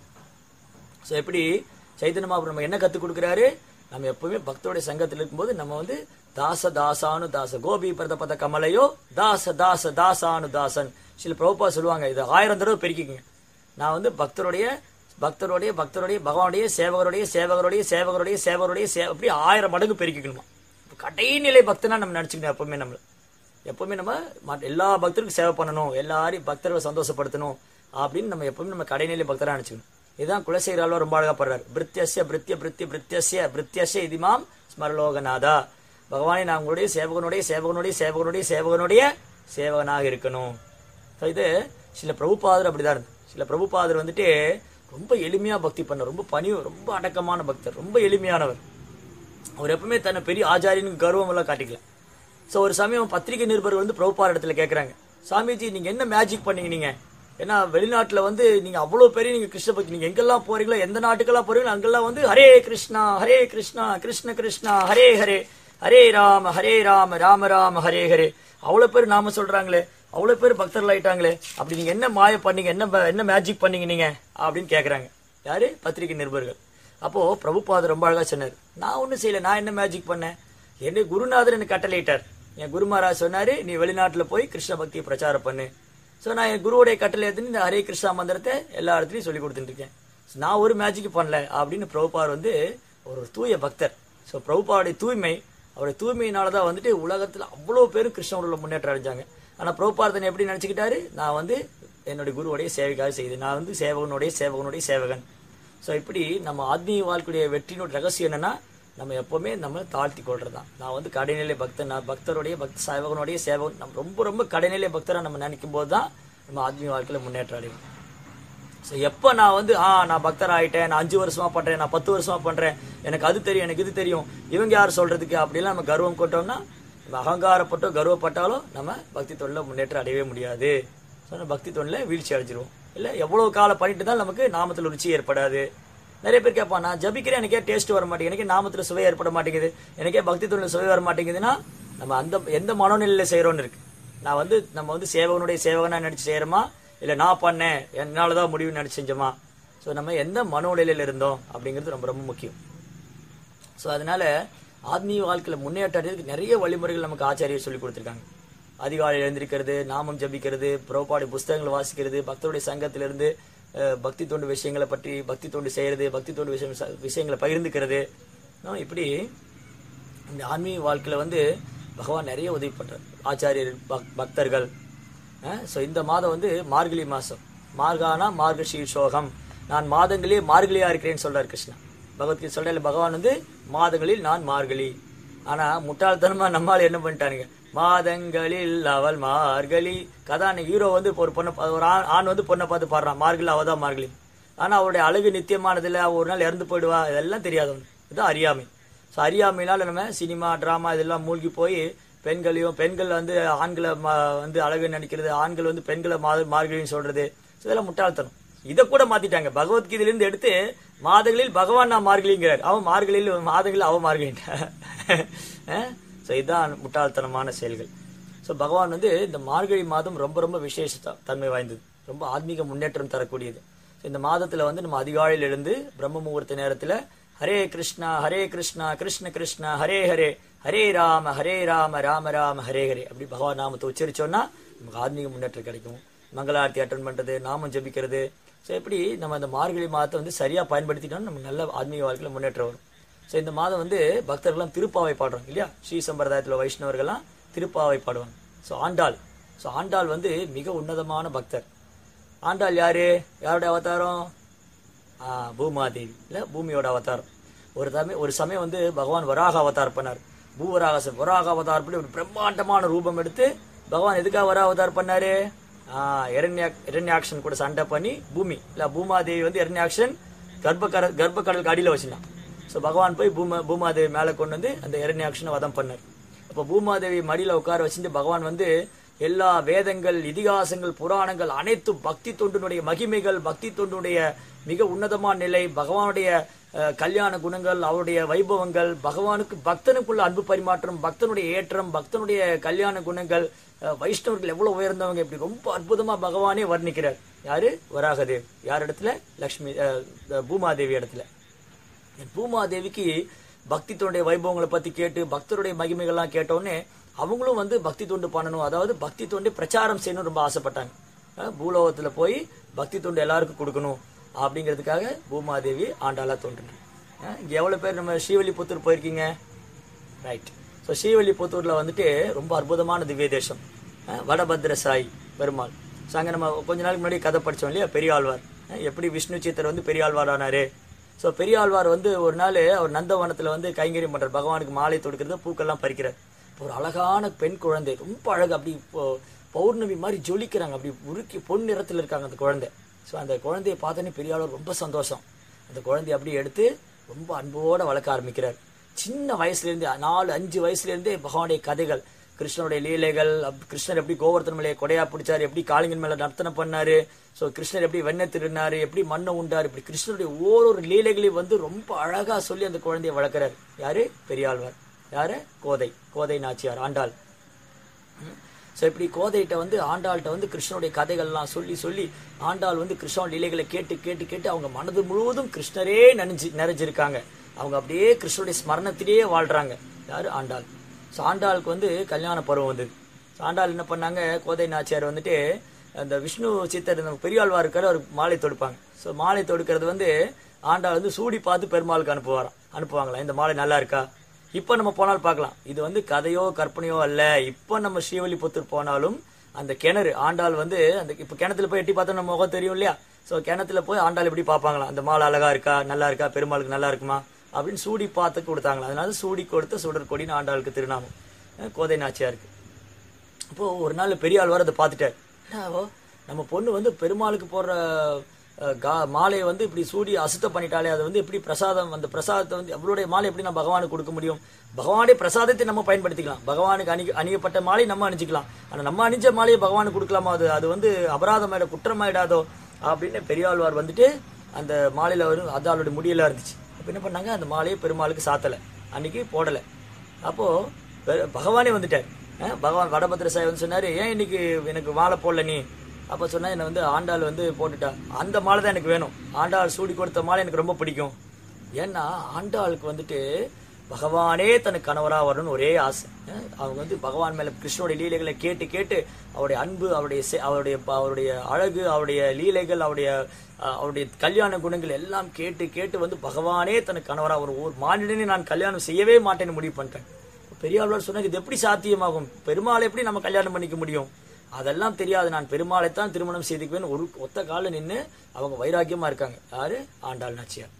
ஸோ எப்படி சைத்தன்ய மகாபுரம் நம்ம என்ன கற்றுக் கொடுக்குறாரு நம்ம எப்பவுமே பக்தோடைய சங்கத்தில் இருக்கும்போது நம்ம வந்து தாச தாசானு தாச கோபி பிரதபத கமலையோ தாச தாச தாசானு தாசன் சில பிரபுப்பா சொல்லுவாங்க இதை ஆயிரம் தடவை பெருக்கிக்கங்க நான் வந்து பக்தருடைய பக்தருடைய பக்தருடைய பகவானுடைய சேவகருடைய சேவகருடைய சேவகருடைய சேவகருடைய சே அப்படி ஆயிரம் மடங்கு பெருக்கிக்கணுமா இப்ப கடைநிலை பக்தனா நம்ம நினைச்சுக்கணும் எப்பவுமே நம்மள எப்பவுமே நம்ம மற்ற எல்லா பக்தருக்கும் சேவை பண்ணணும் எல்லாரையும் பக்தர்களை சந்தோஷப்படுத்தணும் அப்படின்னு நம்ம எப்பவுமே நம்ம கடைநிலை பக்தரா நினைச்சுக்கணும் இதுதான் குலசேகர ஆழ்வார் ரொம்ப அழகா படுறாரு பிரித்யஸ்ய பிரித்ய பிரித்ய பிரித்யஸ்ய பிரித்யஸ்ய இதிமாம் ஸ்மரலோகநாதா பகவானே நான் உங்களுடைய சேவகனுடைய சேவகனுடைய சேவகனுடைய சேவகனுடைய சேவகனாக இருக்கணும் So இது சில பிரபுபாதர் அப்படிதான் இருந்து சில பிரபுபாதர் வந்துட்டு ரொம்ப எளிமையா பக்தி பண்ண ரொம்ப பணிவு ரொம்ப அடக்கமான பக்தர் ரொம்ப எளிமையானவர் அவர் எப்பவுமே தன்னை பெரிய ஆச்சாரியனுக்கு கர்வம் எல்லாம் காட்டிக்கல சோ ஒரு சமயம் பத்திரிகை நிருபர் வந்து பிரபுபார் இடத்துல கேக்குறாங்க சாமிஜி நீங்க என்ன மேஜிக் பண்ணீங்க நீங்க ஏன்னா வெளிநாட்டுல வந்து நீங்க அவ்வளவு பெரிய நீங்க கிருஷ்ண பக்தி நீங்க எங்கெல்லாம் போறீங்களோ எந்த நாட்டுக்கெல்லாம் போறீங்களோ அங்கெல்லாம் வந்து ஹரே கிருஷ்ணா ஹரே கிருஷ்ணா கிருஷ்ண கிருஷ்ணா ஹரே ஹரே ஹரே ராம ஹரே ராம ராம ராம ஹரே ஹரே அவ்வளவு பேர் நாம சொல்றாங்களே அவ்வளவு பேர் பக்தர்கள் ஆயிட்டாங்களே அப்படி நீங்க என்ன மாய பண்ணீங்க என்ன ப- என்ன மேஜிக் பண்ணீங்க நீங்க அப்படின்னு கேக்குறாங்க யாரு பத்திரிகை நிருபர்கள் அப்போ பிரபுபாதர் ரொம்ப அழகா சொன்னார் நான் ஒண்ணும் செய்யல நான் என்ன மேஜிக் பண்ணேன் என்ன குருநாதர் எனக்கு கட்டளையிட்டார் என் குரு மகாராஜ் சொன்னாரு நீ வெளிநாட்டுல போய் கிருஷ்ண பக்தியை பிரச்சாரம் பண்ணு சோ நான் என் குருவுடைய கட்டளை எடுத்து இந்த ஹரே கிருஷ்ணா மந்திரத்தை எல்லா இடத்துலயும் சொல்லி கொடுத்துட்டு இருக்கேன் So, நான் ஒரு மேஜிக் பண்ணல அப்படின்னு பிரபுபார் வந்து ஒரு தூய பக்தர் சோ பிரபுபாவுடைய தூய்மை அவருடைய தூய்மையினாலதான் வந்துட்டு உலகத்துல அவ்வளவு பேரும் கிருஷ்ணனோட முன்னேற்றம் அடைஞ்சாங்க ஆனா பிரபுபாரதன் எப்படி நினைச்சுக்கிட்டாரு நான் வந்து என்னுடைய குருவுடைய சேவைக்காக செய்தேன் நான் வந்து சேவகனுடைய சேவகனுடைய சேவகன் சோ இப்படி நம்ம ஆத்மீக வாழ்க்கையுடைய வெற்றியினோட ரகசியம் என்னன்னா நம்ம எப்பவுமே நம்ம தாழ்த்தி கொள்றதுதான் நான் வந்து கடைநிலை பக்தன் நான் பக்தருடைய பக்த சேவகனுடைய சேவகன் நம்ம ரொம்ப ரொம்ப கடைநிலை பக்தரா நம்ம நினைக்கும் போது தான் நம்ம ஆத்மீக வாழ்க்கையில முன்னேற்றம் அடையும் ஸோ எப்போ நான் வந்து ஆ நான் பக்தர் ஆயிட்டேன் நான் அஞ்சு வருஷமா பண்றேன் நான் பத்து வருஷமா பண்றேன் எனக்கு அது தெரியும் எனக்கு இது தெரியும் இவங்க யார் சொல்றதுக்கு அப்படிலாம் நம்ம கர்வம் கொண்டோம்னா நம்ம அகங்காரப்பட்டோ கர்வப்பட்டாலும் நம்ம பக்தி தொழில முன்னேற்றம் அடையவே முடியாது ஸோ நம்ம பக்தி தொழில வீழ்ச்சி அடைஞ்சிருவோம் இல்ல எவ்வளவு காலம் பண்ணிட்டு தான் நமக்கு நாமத்தில் ருச்சி ஏற்படாது நிறைய பேர் கேட்பான் நான் ஜபிக்கிறேன் எனக்கே டேஸ்ட் வர மாட்டேங்குது எனக்கே நாமத்துல சுவை ஏற்பட மாட்டேங்குது எனக்கே பக்தி தொழில் சுவை வர மாட்டேங்குதுன்னா நம்ம அந்த எந்த மனோநிலையில செய்யறோம்னு இருக்கு நான் வந்து நம்ம வந்து சேவகனுடைய சேவகனா நினைச்சு செய்யறோமா இல்ல நான் பண்ணேன் என்னாலதான் முடிவு நினைச்சு செஞ்சோமா ஸோ நம்ம எந்த மனோநிலையில இருந்தோம் அப்படிங்கிறது ரொம்ப ரொம்ப முக்கியம் ஸோ அதனால ஆத்மீக வாழ்க்கையில முன்னேற்றத்துக்கு நிறைய வழிமுறைகள் நமக்கு ஆச்சாரியர் சொல்லி கொடுத்துருக்காங்க அதிகாலை எழுந்திருக்கிறது நாமம் ஜபிக்கிறது புறப்பாடு புஸ்தகங்களை வாசிக்கிறது பக்தருடைய சங்கத்திலிருந்து அஹ், பக்தி தொண்டு விஷயங்களை பற்றி பக்தி தொண்டு செய்யறது பக்தி தொண்டு விஷயம் விஷயங்களை பகிர்ந்துக்கிறது இன்னும் இப்படி இந்த ஆன்மீக வாழ்க்கையில வந்து பகவான் நிறைய உதவி பண்றார் ஆச்சாரியர் பக்- பக்தர்கள் ஸோ இந்த மாதம் வந்து மார்கழி மாசம் மார்கானா மார்கசீர்ஷோகம் நான் மாதங்களே மார்கழியா இருக்கிறேன்னு சொல்றார் கிருஷ்ணா பகவத்கீதை சொல்ற பகவான் வந்து மாதங்களில் நான் மார்கழி ஆனா முட்டாள்தனமா நம்மால் என்ன பண்ணிட்டானுங்க மாதங்களில் அவள் மார்கழி கதான ஹீரோ வந்து இப்ப ஒரு பொண்ணை பா- ஒரு ஆண் ஆண் வந்து பொண்ணை பார்த்து பாடுறான் மார்கழி அவதான் மார்கழி ஆனா அவருடைய அழகு நித்தியமானதில்ல அவ ஒரு நாள் இறந்து போயிடுவா இதெல்லாம் தெரியாதவன் இதுதான் அறியாமை ஸோ அறியாமையினால நம்ம சினிமா டிராமா இதெல்லாம் மூழ்கி போய் பெண்களையும் பெண்கள் வந்து ஆண்களை ம- வந்து அழகு நினைக்கிறது ஆண்கள் வந்து பெண்களை மா- மார்கழின்னு சொல்றது So இதெல்லாம் முட்டாள்தனம் இதை கூட மாத்திட்டாங்க பகவத்கீதையிலிருந்து எடுத்து மாதங்களில் பகவான் நான் மார்கழிங்கிறார் அவன் மார்கழியில் மாதங்களில் அவன் மார்கழின்ட்டான் ஸோ இதுதான் முட்டாள்தனமான செயல்கள் ஸோ பகவான் வந்து இந்த மார்கழி மாதம் ரொம்ப ரொம்ப விசேஷ த- தன்மை வாய்ந்தது ரொம்ப ஆத்மீக முன்னேற்றம் தரக்கூடியது So இந்த மாதத்துல வந்து நம்ம அதிகாலையில் எழுந்து பிரம்ம முகூர்த்த நேரத்துல ஹரே கிருஷ்ணா ஹரே கிருஷ்ணா கிருஷ்ண கிருஷ்ணா ஹரே ஹரே ஹரே ராம ஹரே ராம ராம ராம ஹரே ஹரே அப்படி பகவான் நாமத்தை உச்சரிச்சோம்னா நமக்கு ஆத்மீக முன்னேற்றம் கிடைக்கும் மங்களாரத்தி அட்டன் பண்றது நாமம் ஜபிக்கிறது ஸோ எப்படி நம்ம அந்த மார்கழி மாதத்தை வந்து சரியா பயன்படுத்திட்டோம்னா நமக்கு நல்ல ஆத்மீக வாழ்க்கையில முன்னேற்றம் வரும் ஸோ இந்த மாதம் வந்து பக்தர்கள்லாம் திருப்பாவை பாடுறாங்க இல்லையா ஸ்ரீ சம்பிரதாயத்தில் வைஷ்ணவர்கள்லாம் திருப்பாவை பாடுவாங்க ஸோ ஆண்டாள் ஸோ ஆண்டாள் வந்து மிக உன்னதமான பக்தர் ஆண்டாள் யாரு யாருடைய அவதாரம் ஆ, பூமாதேவி இல்ல பூமியோட அவதாரம் ஒரு சமயம் ஒரு சமயம் வந்து பகவான் வராக அவதார் பண்ணார் பூவராக ச- வராக அவதார் பண்ணி ஒரு பிரம்மாண்டமான ரூபம் எடுத்து பகவான் எதுக்காக வராக அவதார் பண்ணாரு ஆஹ் இரண்யாக்ஷன் கூட சண்டை பண்ணி பூமி இல்ல பூமாதேவி வந்து இரண்யாக்ஷன் கர்ப்பக்கர கர்ப்பக்கடலுக்கு அடியில வச்சிருந்தான் ஸோ பகவான் போய் பூமா பூமாதேவி மேலே கொண்டு வந்து அந்த இரண்யாக்ஷனை வதம் பண்ணார் அப்போ பூமாதேவி மடியில உட்கார வச்சுட்டு பகவான் வந்து எல்லா வேதங்கள் இதிகாசங்கள் புராணங்கள் அனைத்து பக்தி தொண்டினுடைய மகிமைகள் பக்தி தொண்டுடைய மிக உன்னதமான நிலை பகவானுடைய அஹ், கல்யாண குணங்கள் அவருடைய வைபவங்கள் பகவானுக்கு பக்தனுக்குள்ள அன்பு பரிமாற்றம் பக்தனுடைய ஏற்றம் பக்தனுடைய கல்யாண குணங்கள் அஹ், வைஷ்ணவர்கள் எவ்வளவு உயர்ந்தவங்க இப்படி ரொம்ப அற்புதமா பகவானே வர்ணிக்கிறார் யாரு வராகதேவ் யார் இடத்துல லக்ஷ்மி அஹ், பூமாதேவி இடத்துல பூமாதேவிக்கு பக்தி தொண்டுடைய வைபவங்களை பத்தி கேட்டு பக்தருடைய மகிமைகள்லாம் கேட்டோடனே அவங்களும் வந்து பக்தி தொண்டு பண்ணணும் அதாவது பக்தி தொண்டு பிரச்சாரம் செய்யணும் ரொம்ப ஆசைப்பட்டாங்க அஹ் பூலோகத்துல போய் பக்தி தொண்டு எல்லாருக்கும் கொடுக்கணும் அப்படிங்கிறதுக்காக பூமாதேவி ஆண்டாளா தோன்றினாங்க அஹ் இங்க எவ்வளவு பேர் நம்ம ஸ்ரீவல்லிபுத்தூர் போயிருக்கீங்க ரைட் ஸோ ஸ்ரீவல்லிபுத்தூர்ல வந்துட்டு ரொம்ப அற்புதமான திவ்ய தேசம் அஹ் வடபத்ர சாய் பெருமாள் ஸோ அங்கே நம்ம கொஞ்ச நாளுக்கு முன்னாடி கதை படிச்சோம் இல்லையா பெரியாழ்வார் அஹ் எப்படி விஷ்ணு சித்தர் வந்து பெரியாழ்வார் ஆனாரு ஸோ பெரியாழ்வார் வந்து ஒரு நாள் அவர் நந்தவனத்தில் வந்து கைங்கரியம் பண்றார் பகவானுக்கு மாலை தொடுக்கிறது பூக்கெல்லாம் பறிக்கிறார் இப்போ ஒரு அழகான பெண் குழந்தை ரொம்ப அழகு அப்படி இப்போ பௌர்ணமி மாதிரி ஜொலிக்கிறாங்க அப்படி உருக்கி பொன் நிறத்தில் இருக்காங்க அந்த குழந்தை ஸோ அந்த குழந்தையை பார்த்தோன்னே பெரியாழ்வார் ரொம்ப சந்தோஷம் அந்த குழந்தைய அப்படியே எடுத்து ரொம்ப அன்போட வளர்க்க ஆரம்பிக்கிறார் சின்ன வயசுல இருந்து நாலு அஞ்சு வயசுல இருந்தே பகவானுடைய கதைகள் கிருஷ்ணனுடைய லீலைகள் அப்- கிருஷ்ணர் எப்படி கோவர்த்தன மலையை கொடையா பிடிச்சாரு எப்படி காளிங்கன் மேல நர்த்தனம் பண்ணாரு சோ கிருஷ்ணர் எப்படி வெண்ணை திருடினாரு எப்படி மண்ணை உண்டாரு இப்படி கிருஷ்ணருடைய ஓரொரு லீலைகளையும் வந்து ரொம்ப அழகா சொல்லி அந்த குழந்தையை வளர்க்கிறார் யாரு பெரியாழ்வார் யாரு கோதை கோதை நாச்சியார் ஆண்டாள் ஸோ இப்படி கோதைகிட்ட வந்து ஆண்டாள்கிட்ட வந்து கிருஷ்ணனுடைய கதைகள்லாம் சொல்லி சொல்லி ஆண்டாள் வந்து கிருஷ்ணன் லீலைகளை கேட்டு கேட்டு கேட்டு அவங்க மனது முழுவதும் கிருஷ்ணரே நனைஞ்சு நிறைஞ்சிருக்காங்க அவங்க அப்படியே கிருஷ்ணனுடைய ஸ்மரணத்திலேயே வாழ்றாங்க யாரு ஆண்டாள் ஸோ ஆண்டாளுக்கு வந்து கல்யாண பருவம் வந்தது ஸோ ஆண்டாள் என்ன பண்ணாங்க கோதை நாச்சியார் வந்துட்டு அந்த விஷ்ணு சித்தர் இந்த பெரியாழ்வார் இருக்காரு அவர் மாலை தொடுப்பாங்க ஸோ மாலை தொடுக்கிறது வந்து ஆண்டாள் வந்து சூடி பார்த்து பெருமாளுக்கு அனுப்புவாராம் அனுப்புவாங்களா இந்த மாலை நல்லா இருக்கா இப்ப நம்ம போனால் பார்க்கலாம் இது வந்து கதையோ கற்பனையோ அல்ல இப்ப நம்ம ஸ்ரீவல்லிபுத்தூர் போனாலும் அந்த கிணறு ஆண்டாள் வந்து அந்த இப்ப கிணத்துல போய் எட்டி பார்த்தா நம்ம முகம் தெரியும் இல்லையா சோ கிணத்துல போய் ஆண்டாள் எப்படி பார்ப்பாங்களாம் அந்த மாலை அழகா இருக்கா நல்லா இருக்கா பெருமாளுக்கு நல்லா இருக்குமா அப்படின்னு சூடி பார்த்து கொடுத்தாங்களா அதனால சூடி கொடுத்த சுடர் கொடின்னு ஆண்டாளுக்கு திருநாமம் அஹ் கோதை நாச்சியாருக்கு அப்போ ஒரு நாள் பெரியாழ்வார் அதை பார்த்துட்டார் என்னவோ நம்ம பொண்ணு வந்து பெருமாளுக்கு போடுற அஹ், கா- மாலையை வந்து இப்படி சூடி அசுத்தம் பண்ணிட்டாலே அது வந்து எப்படி பிரசாதம் அந்த பிரசாதத்தை வந்து அவருடைய மாலை எப்படி நம்ம பகவானுக்கு கொடுக்க முடியும் பகவானுடைய பிரசாதத்தை நம்ம பயன்படுத்திக்கலாம் பகவானுக்கு அணி அணியப்பட்ட மாலை நம்ம அணிஞ்சிக்கலாம் ஆனா நம்ம அணிஞ்ச மாலையை பகவானுக்கு கொடுக்கலாமா அது அது வந்து அபராதமாயிட குற்றமாயிடாதோ அப்படின்னு பெரியாழ்வார் வந்துட்டு அந்த மாலையில வரும் அது அவளுடைய முடியெல்லாம் இருந்துச்சு அப்ப என்ன பண்ணாங்க அந்த மாலையை பெருமாளுக்கு சாத்தல அன்னைக்கு போடல அப்போ பெ- பகவானே வந்துட்டார் அஹ் பகவான் வடபத்திர சாய் வந்து சொன்னாரு ஏன் இன்னைக்கு எனக்கு மாலை போடல நீ அப்ப சொன்னா என்ன வந்து ஆண்டாள் வந்து போட்டுட்டா அந்த மாலை தான் எனக்கு வேணும் ஆண்டாள் சூடி கொடுத்த மாலை எனக்கு ரொம்ப பிடிக்கும் ஏன்னா ஆண்டாளுக்கு வந்துட்டு பகவானே தனக்கு கணவரா வரணும்னு ஒரே ஆசை அஹ் அவங்க வந்து பகவான் மேல கிருஷ்ணனுடைய லீலைகளை கேட்டு கேட்டு அவருடைய அன்பு அவருடைய செ- அவருடைய ப- அவருடைய அழகு அவருடைய லீலைகள் அவருடைய அஹ், அவருடைய கல்யாண குணங்கள் எல்லாம் கேட்டு கேட்டு வந்து பகவானே தனக்கு கணவரா ஒரு ஒரு மானிடனை நான் கல்யாணம் செய்யவே மாட்டேன்னு முடிவு பண்ணிட்டேன் பெரியாழ்வார் சொன்னாங்க இது எப்படி சாத்தியமாகும் பெருமாளை எப்படி நம்ம கல்யாணம் பண்ணிக்க முடியும் அதெல்லாம் தெரியாது நான் பெருமாளைத்தான் திருமணம் செய்துக்குவேன் ஒரு ஒத்த கால நின்னு அவங்க வைராக்கியமா இருக்காங்க யாரு ஆண்டாள் நாச்சியார்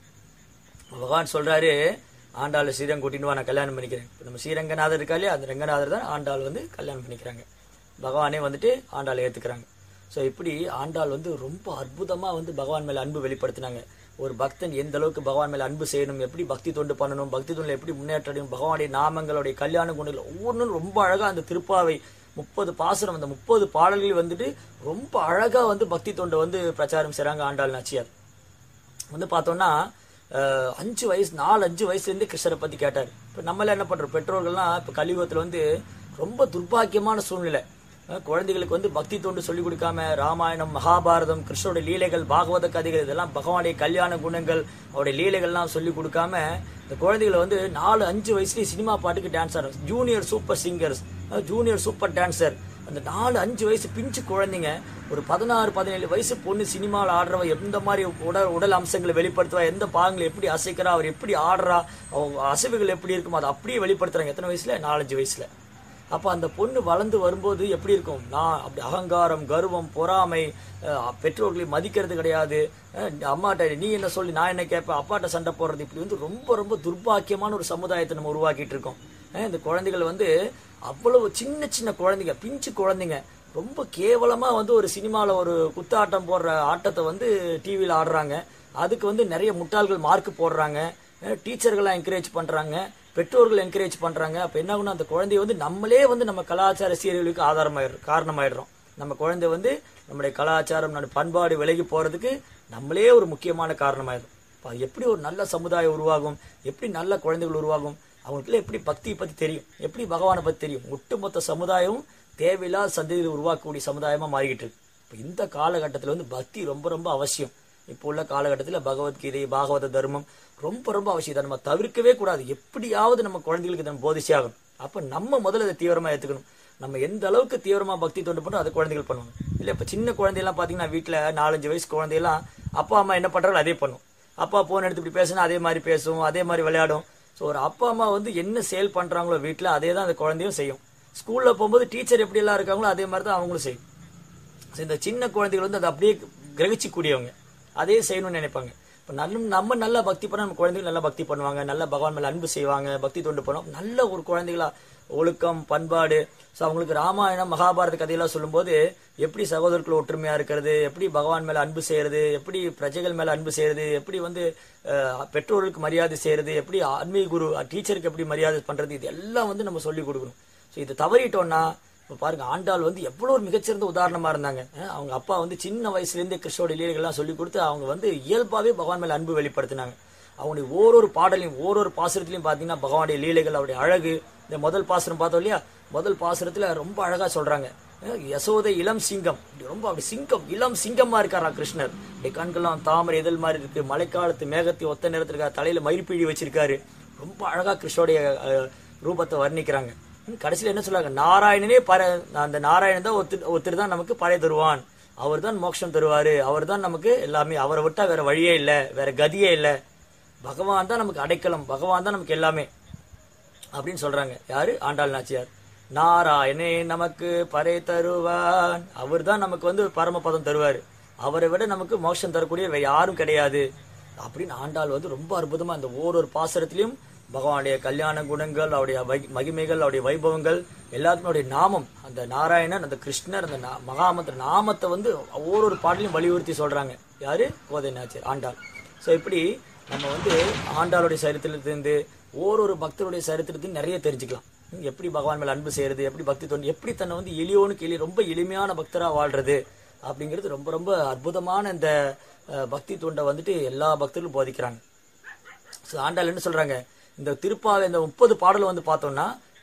பகவான் சொல்றாரு ஆண்டாள் ஸ்ரீரங்கம் கூட்டின்னு வா நான் கல்யாணம் பண்ணிக்கிறேன் இப்ப நம்ம ஸ்ரீரங்கநாதர் இருக்கா இல்லையா அந்த ரங்கநாதர் தான் ஆண்டாள் வந்து கல்யாணம் பண்ணிக்கிறாங்க பகவானே வந்துட்டு ஆண்டாளை ஏத்துக்கிறாங்க ஸோ இப்படி ஆண்டாள் வந்து ரொம்ப அற்புதமா வந்து பகவான் மேல அன்பு வெளிப்படுத்தினாங்க ஒரு பக்தன் எந்த அளவுக்கு பகவான் மேல அன்பு செய்யணும் எப்படி பக்தி தொண்டு பண்ணணும் பக்தி தொண்டில் எப்படி முன்னேற்ற அடையணும் பகவானுடைய நாமங்களுடைய கல்யாண குணங்கள் ஒவ்வொன்றும் ரொம்ப அழகா அந்த திருப்பாவை முப்பது பாசுரம் அந்த முப்பது பாடல்கள் வந்துட்டு ரொம்ப அழகா வந்து பக்தி தொண்டை வந்து பிரச்சாரம் செய்றாங்க ஆண்டாள் நாச்சியார் வந்து பார்த்தோம்னா அஹ், அஞ்சு வயசு நாலு அஞ்சு வயசுலேருந்து கிருஷ்ணரை பத்தி கேட்டார் இப்போ நம்மள என்ன பண்றோம் பெற்றோர்கள்லாம் இப்போ கலியுகத்தில் வந்து ரொம்ப துர்பாக்கியமான சூழ்நிலை அஹ், குழந்தைகளுக்கு வந்து பக்தி தொண்டு சொல்லிக் கொடுக்காம ராமாயணம் மகாபாரதம் கிருஷ்ணருடைய லீலைகள் பாகவத கதைகள் இதெல்லாம் பகவானுடைய கல்யாண குணங்கள் அவருடைய லீலைகள்லாம் சொல்லிக் கொடுக்காம இந்த குழந்தைகளை வந்து நாலு அஞ்சு வயசுலேயே சினிமா பாட்டுக்கு டான்ஸ் ஆடுறோம் Junior Super Singers Junior Super dancer அந்த நாலு அஞ்சு வயசு பிஞ்சு குழந்தைங்க ஒரு பதினாறு பதினேழு வயசு பொண்ணு சினிமாவில் ஆடுறவ எந்த மாதிரி உடல் உடல் அம்சங்களை வெளிப்படுத்துவா எந்த பாகங்களை எப்படி அசைக்கிறா அவர் எப்படி ஆடுறா அவங்க அசைவுகள் எப்படி இருக்குமோ அதை அப்படியே வெளிப்படுத்துறாங்க எத்தனை வயசுல நாலஞ்சு வயசுல அப்ப அந்த பொண்ணு வளர்ந்து வரும்போது எப்படி இருக்கும் நான் அப்படி அகங்காரம் கர்வம் பொறாமை அஹ், பெற்றோர்களை மதிக்கிறது கிடையாது அஹ், அம்மாட்ட நீ என்ன சொல்லி நான் என்ன கேட்பேன் அப்பாட்ட சண்டை போடுறது இப்படி வந்து ரொம்ப ரொம்ப துர்பாக்கியமான ஒரு சமுதாயத்தை நம்ம உருவாக்கிட்டு இருக்கோம் அஹ், இந்த குழந்தைகள் வந்து அவ்வளவு சின்ன சின்ன குழந்தைங்க பிஞ்சு குழந்தைங்க ரொம்ப கேவலமா வந்து ஒரு சினிமால ஒரு குத்தாட்டம் போடுற ஆட்டத்தை வந்து டிவியில் ஆடுறாங்க அதுக்கு வந்து நிறைய முட்டாள்கள் மார்க் போடுறாங்க டீச்சர்கள்லாம் என்கரேஜ் பண்றாங்க பெற்றோர்கள் என்கரேஜ் பண்றாங்க அப்ப என்ன ஆகும்னா அந்த குழந்தைய வந்து நம்மளே வந்து நம்ம கலாச்சார சீரியலுக்கு ஆதாரமாயிடுறோம் காரணமாயிடுறோம் நம்ம குழந்தை வந்து நம்முடைய கலாச்சாரம் நம்ம பண்பாடு விலகி போறதுக்கு நம்மளே ஒரு முக்கியமான காரணமாயிடும் அப்ப அது எப்படி ஒரு நல்ல சமுதாயம் உருவாகும் எப்படி நல்ல குழந்தைகள் உருவாகும் அவங்களுக்குள்ள எப்படி பக்தியை பத்தி தெரியும் எப்படி பகவானை பத்தி தெரியும் ஒட்டுமொத்த சமுதாயம் தேவையில்லாத சந்ததியில் உருவாக்கக்கூடிய சமுதாயமா மாறிக்கிட்டு இருக்கு இப்ப இந்த காலகட்டத்தில் வந்து பக்தி ரொம்ப ரொம்ப அவசியம் இப்போ உள்ள காலகட்டத்தில் பகவத்கீதை பாகவத தர்மம் ரொம்ப ரொம்ப அவசியம் இதை நம்ம தவிர்க்கவே கூடாது எப்படியாவது நம்ம குழந்தைகளுக்கு இதை நம்ம போதிச்சே ஆகணும் அப்ப நம்ம முதல்ல இதை தீவிரமா எடுத்துக்கணும் நம்ம எந்த அளவுக்கு தீவிரமா பக்தி தொண்டு பண்றோம் அதை குழந்தைகள் பண்ணுவாங்க இல்ல இப்ப சின்ன குழந்தையெல்லாம் பாத்தீங்கன்னா வீட்டுல நாலஞ்சு வயசு குழந்தையெல்லாம் அப்பா அம்மா என்ன பண்றாங்களோ அதே பண்ணும் அப்பா போன் எடுத்து இப்படி பேசினா அதே மாதிரி பேசும் அதே மாதிரி விளையாடும் ஸோ ஒரு அப்பா அம்மா வந்து என்ன செயல் பண்றாங்களோ வீட்டுல அதே தான் அந்த குழந்தையும் செய்யும் ஸ்கூல்ல போகும்போது டீச்சர் எப்படி எல்லாம் இருக்காங்களோ அதே மாதிரி தான் அவங்களும் செய்யும் So, இந்த சின்ன குழந்தைகள் வந்து அதை அப்படியே கிரகிச்சிக்கூடியவங்க அதே செய்யணும்னு நினைப்பாங்க இப்போ நல்ல நம்ம நல்லா பக்தி பண்ணா நம்ம குழந்தைகள் நல்லா பக்தி பண்ணுவாங்க நல்ல பகவான் மேல அன்பு செய்வாங்க பக்தி தொண்டு பண்ணுவோம் நல்ல ஒரு குழந்தைகளா ஒழுக்கம் பண்பாடு ஸோ அவங்களுக்கு ராமாயணம் மகாபாரத கதையெல்லாம் சொல்லும்போது எப்படி சகோதரர்கள் ஒற்றுமையா இருக்கிறது எப்படி பகவான் மேல அன்பு செய்யறது எப்படி பிரஜைகள் மேல அன்பு செய்யறது எப்படி வந்து அஹ், பெற்றோர்களுக்கு மரியாதை செய்யறது எப்படி ஆன்மீக குரு டீச்சருக்கு எப்படி மரியாதை பண்றது இது எல்லாம் வந்து நம்ம சொல்லி கொடுக்கணும் ஸோ இதை தவறிட்டோம்னா இப்போ பாருங்க ஆண்டாள் வந்து எவ்வளவு ஒரு மிகச்சிறந்த உதாரணமா இருந்தாங்க அஹ் அவங்க அப்பா வந்து சின்ன வயசுல இருந்தே கிருஷ்ணோட லீலைகள்லாம் சொல்லி கொடுத்து அவங்க வந்து இயல்பாவே பகவான் மேல அன்பு வெளிப்படுத்தினாங்க அவங்களுடைய ஓரொரு பாடலையும் ஓரொரு பாசுரத்திலையும் பாத்தீங்கன்னா பகவானுடைய லீலைகள் அவருடைய அழகு இந்த முதல் பாசுரம் பார்த்தோம் இல்லையா முதல் பாசுரத்துல ரொம்ப அழகா சொல்றாங்க அஹ் யசோதை இளம் சிங்கம் இப்படி ரொம்ப அப்படி சிங்கம் இளம் சிங்கமா இருக்காரா கிருஷ்ணர் இப்படி கண்கள்லாம் தாமரை எதில் மாதிரி இருக்கு மழைக்காலத்து மேகத்தை ஒத்த நேரத்தில் இருக்கா தலையில மயிர்பீழி வச்சிருக்காரு ரொம்ப அழகா கிருஷ்ணோடைய அஹ், ரூபத்தை வர்ணிக்கிறாங்க ம், கடைசியில என்ன சொல்றாங்க நாராயணனே பர அந்த நாராயணன் தான் ஒருத்தர் ஒருத்தர் தான் நமக்கு பறை தருவான் அவர் தான் மோட்சம் தருவாரு அவர் தான் நமக்கு எல்லாமே அவரை விட்டா வேற வழியே இல்ல வேற கதியே இல்ல பகவான் தான் நமக்கு அடைக்கலம் பகவான் தான் நமக்கு எல்லாமே அப்படின்னு சொல்றாங்க யாரு ஆண்டாள் நாச்சியார் நாராயணே நமக்கு பறை தருவான் அவர் தான் நமக்கு வந்து பரமபதம் தருவாரு அவரை விட நமக்கு மோட்சம் தரக்கூடிய வேற யாரும் கிடையாது அப்படின்னு ஆண்டாள் வந்து ரொம்ப அற்புதமா அந்த ஓரொரு பாசுரத்திலையும் பகவானுடைய கல்யாண குணங்கள் அவருடைய வை- மகிமைகள் அவருடைய வைபவங்கள் எல்லாத்துக்கும் அவருடைய நாமம் அந்த நாராயணன் அந்த கிருஷ்ணர் அந்த நா- மகாமந்திர நாமத்தை வந்து ஒவ்வொரு பாடலையும் வலியுறுத்தி சொல்றாங்க யாரு கோதை நாச்சியார் ஆண்டாள் ஸோ இப்படி நம்ம வந்து ஆண்டாளுடைய சரித்திரத்திலிருந்து ஓரொரு பக்தருடைய சரித்திரத்தையும் நிறைய தெரிஞ்சுக்கலாம் ம், எப்படி பகவான் மேல அன்பு செய்யறது எப்படி பக்தி தொண்டு எப்படி தன்னை வந்து எளியோனுக்கு எளிய ரொம்ப எளிமையான பக்தரா வாழ்றது அப்படிங்கிறது ரொம்ப ரொம்ப அற்புதமான இந்த அஹ், பக்தி தொண்டை வந்துட்டு எல்லா பக்தர்களும் போதிக்கிறாங்க ஸோ ஆண்டாள் என்ன சொல்றாங்க இந்த திருப்பாவை இந்த முப்பது பாடல் வந்து பார்த்தோம்னா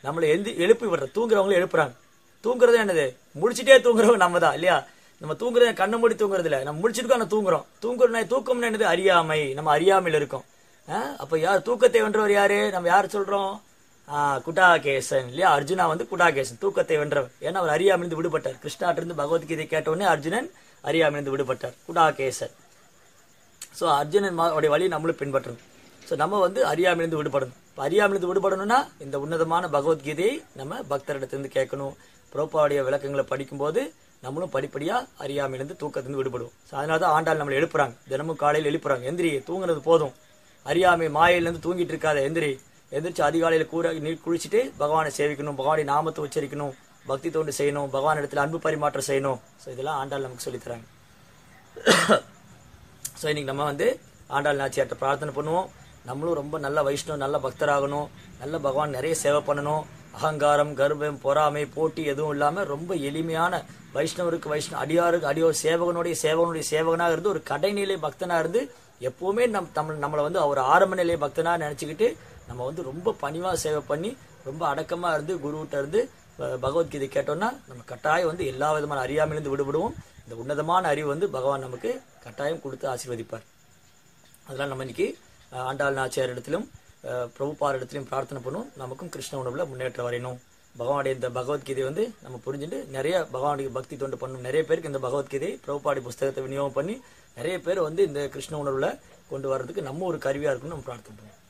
நம்மளை எழுதி எழுப்பி விடுற தூங்குறவங்கள எழுப்புறாங்க தூங்குறது என்னது முடிச்சிட்டே தூங்குறவங்க நம்ம தான் இல்லையா நம்ம தூங்குறது கண்ணை மூடி தூங்குறது இல்ல நம்ம முடிச்சிருக்கோம் ஆனா தூங்குறோம் தூங்குறோம் தூக்கம்னு என்னது அறியாமை நம்ம அறியாமையில இருக்கோம் ஆஹ் அப்ப யார் தூக்கத்தை வென்றவர் யாரு நம்ம யார் சொல்றோம் ஆஹ் குடாகேசன் இல்லையா அர்ஜுனா வந்து குடாகேசன் தூக்கத்தை வென்றவர் ஏன்னா அவர் அறியாமையிலிருந்து விடுபட்டார் கிருஷ்ணாட்ட இருந்து பகவத்கீதை கேட்ட உடனே அர்ஜுனன் அறியாமையிலிருந்து விடுபட்டார் குடாகேசன் ஸோ அர்ஜுனன் மா- உடைய வழியை நம்மளும் பின்பற்றணும் ஸோ நம்ம வந்து அறியாமையிலிருந்து விடுபடணும் இப்போ அறியாமையிலிருந்து விடுபடணும்னா இந்த உன்னதமான பகவத்கீதையை நம்ம பக்தரிடத்திலிருந்து கேட்கணும் புரோப்பாவுடைய விளக்கங்களை படிக்கும்போது நம்மளும் படிப்படியாக அறியாமையிலிருந்து தூக்கத்திலிருந்து விடுபடுவோம் ஸோ அதனால தான் ஆண்டாள் நம்மளை எழுப்புறாங்க தினமும் காலையில் எழுப்புறாங்க எந்திரி தூங்குறது போதும் அறியாமை மாயையிலேருந்து தூங்கிட்டு இருக்காத எந்திரி எந்திரிச்சு அதிகாலையில் கூட நீர் குளிச்சுட்டு பகவானை சேவிக்கணும் பகவானுடைய நாமத்தை உச்சரிக்கணும் பக்தி தோண்டு செய்யணும் பகவான் இடத்துல அன்பு பரிமாற்றம் செய்யணும் ஸோ இதெல்லாம் ஆண்டாள் நமக்கு சொல்லித் தராங்க ஸோ இன்னைக்கு நம்ம வந்து ஆண்டாள் நாச்சியார்ட்ட பிரார்த்தனை பண்ணுவோம் நம்மளும் ரொம்ப நல்ல வைஷ்ணவ நல்ல பக்தராகணும் நல்ல பகவான் நிறைய சேவை பண்ணணும் அகங்காரம் கர்வம் பொறாமை போட்டி எதுவும் இல்லாம ரொம்ப எளிமையான வைஷ்ணவருக்கு வைஷ்ணவ அடியாருக்கு அடியோர் சேவகனுடைய சேவகனுடைய சேவகனாக இருந்து ஒரு கடைநிலை பக்தனா இருந்து எப்பவுமே நம் தமிழ் நம்மளை வந்து அவர் ஆரம்ப நிலை பக்தனா நினைச்சுக்கிட்டு நம்ம வந்து ரொம்ப பணிவா சேவை பண்ணி ரொம்ப அடக்கமா இருந்து குருகிட்ட இருந்து அஹ், பகவத்கீதை கேட்டோம்னா நம்ம கட்டாயம் வந்து எல்லா விதமான அறியாமையிலிருந்து விடுபடுவோம் இந்த உன்னதமான அறிவு வந்து பகவான் நமக்கு கட்டாயம் கொடுத்து ஆசீர்வதிப்பார் அதெல்லாம் நம்ம இன்னைக்கு அஹ், ஆண்டாள் நாச்சியார் இடத்திலும் அஹ், பிரபுபார் இடத்திலும் பிரார்த்தனை பண்ணுவோம் நமக்கும் கிருஷ்ண உணவுல முன்னேற்றம் வரையணும் பகவானுடைய இந்த பகவத்கீதை வந்து நம்ம புரிஞ்சுட்டு நிறைய பகவானுடைய பக்தி தொண்டு பண்ணணும் நிறைய பேருக்கு இந்த பகவத்கீதை பிரபுபாடி புஸ்தகத்தை விநியோகம் பண்ணி நிறைய பேர் வந்து இந்த கிருஷ்ண உணர்வுல கொண்டு வர்றதுக்கு நம்ம ஒரு கருவியா இருக்குன்னு நம்ம பிரார்த்தனை பண்ணுவோம்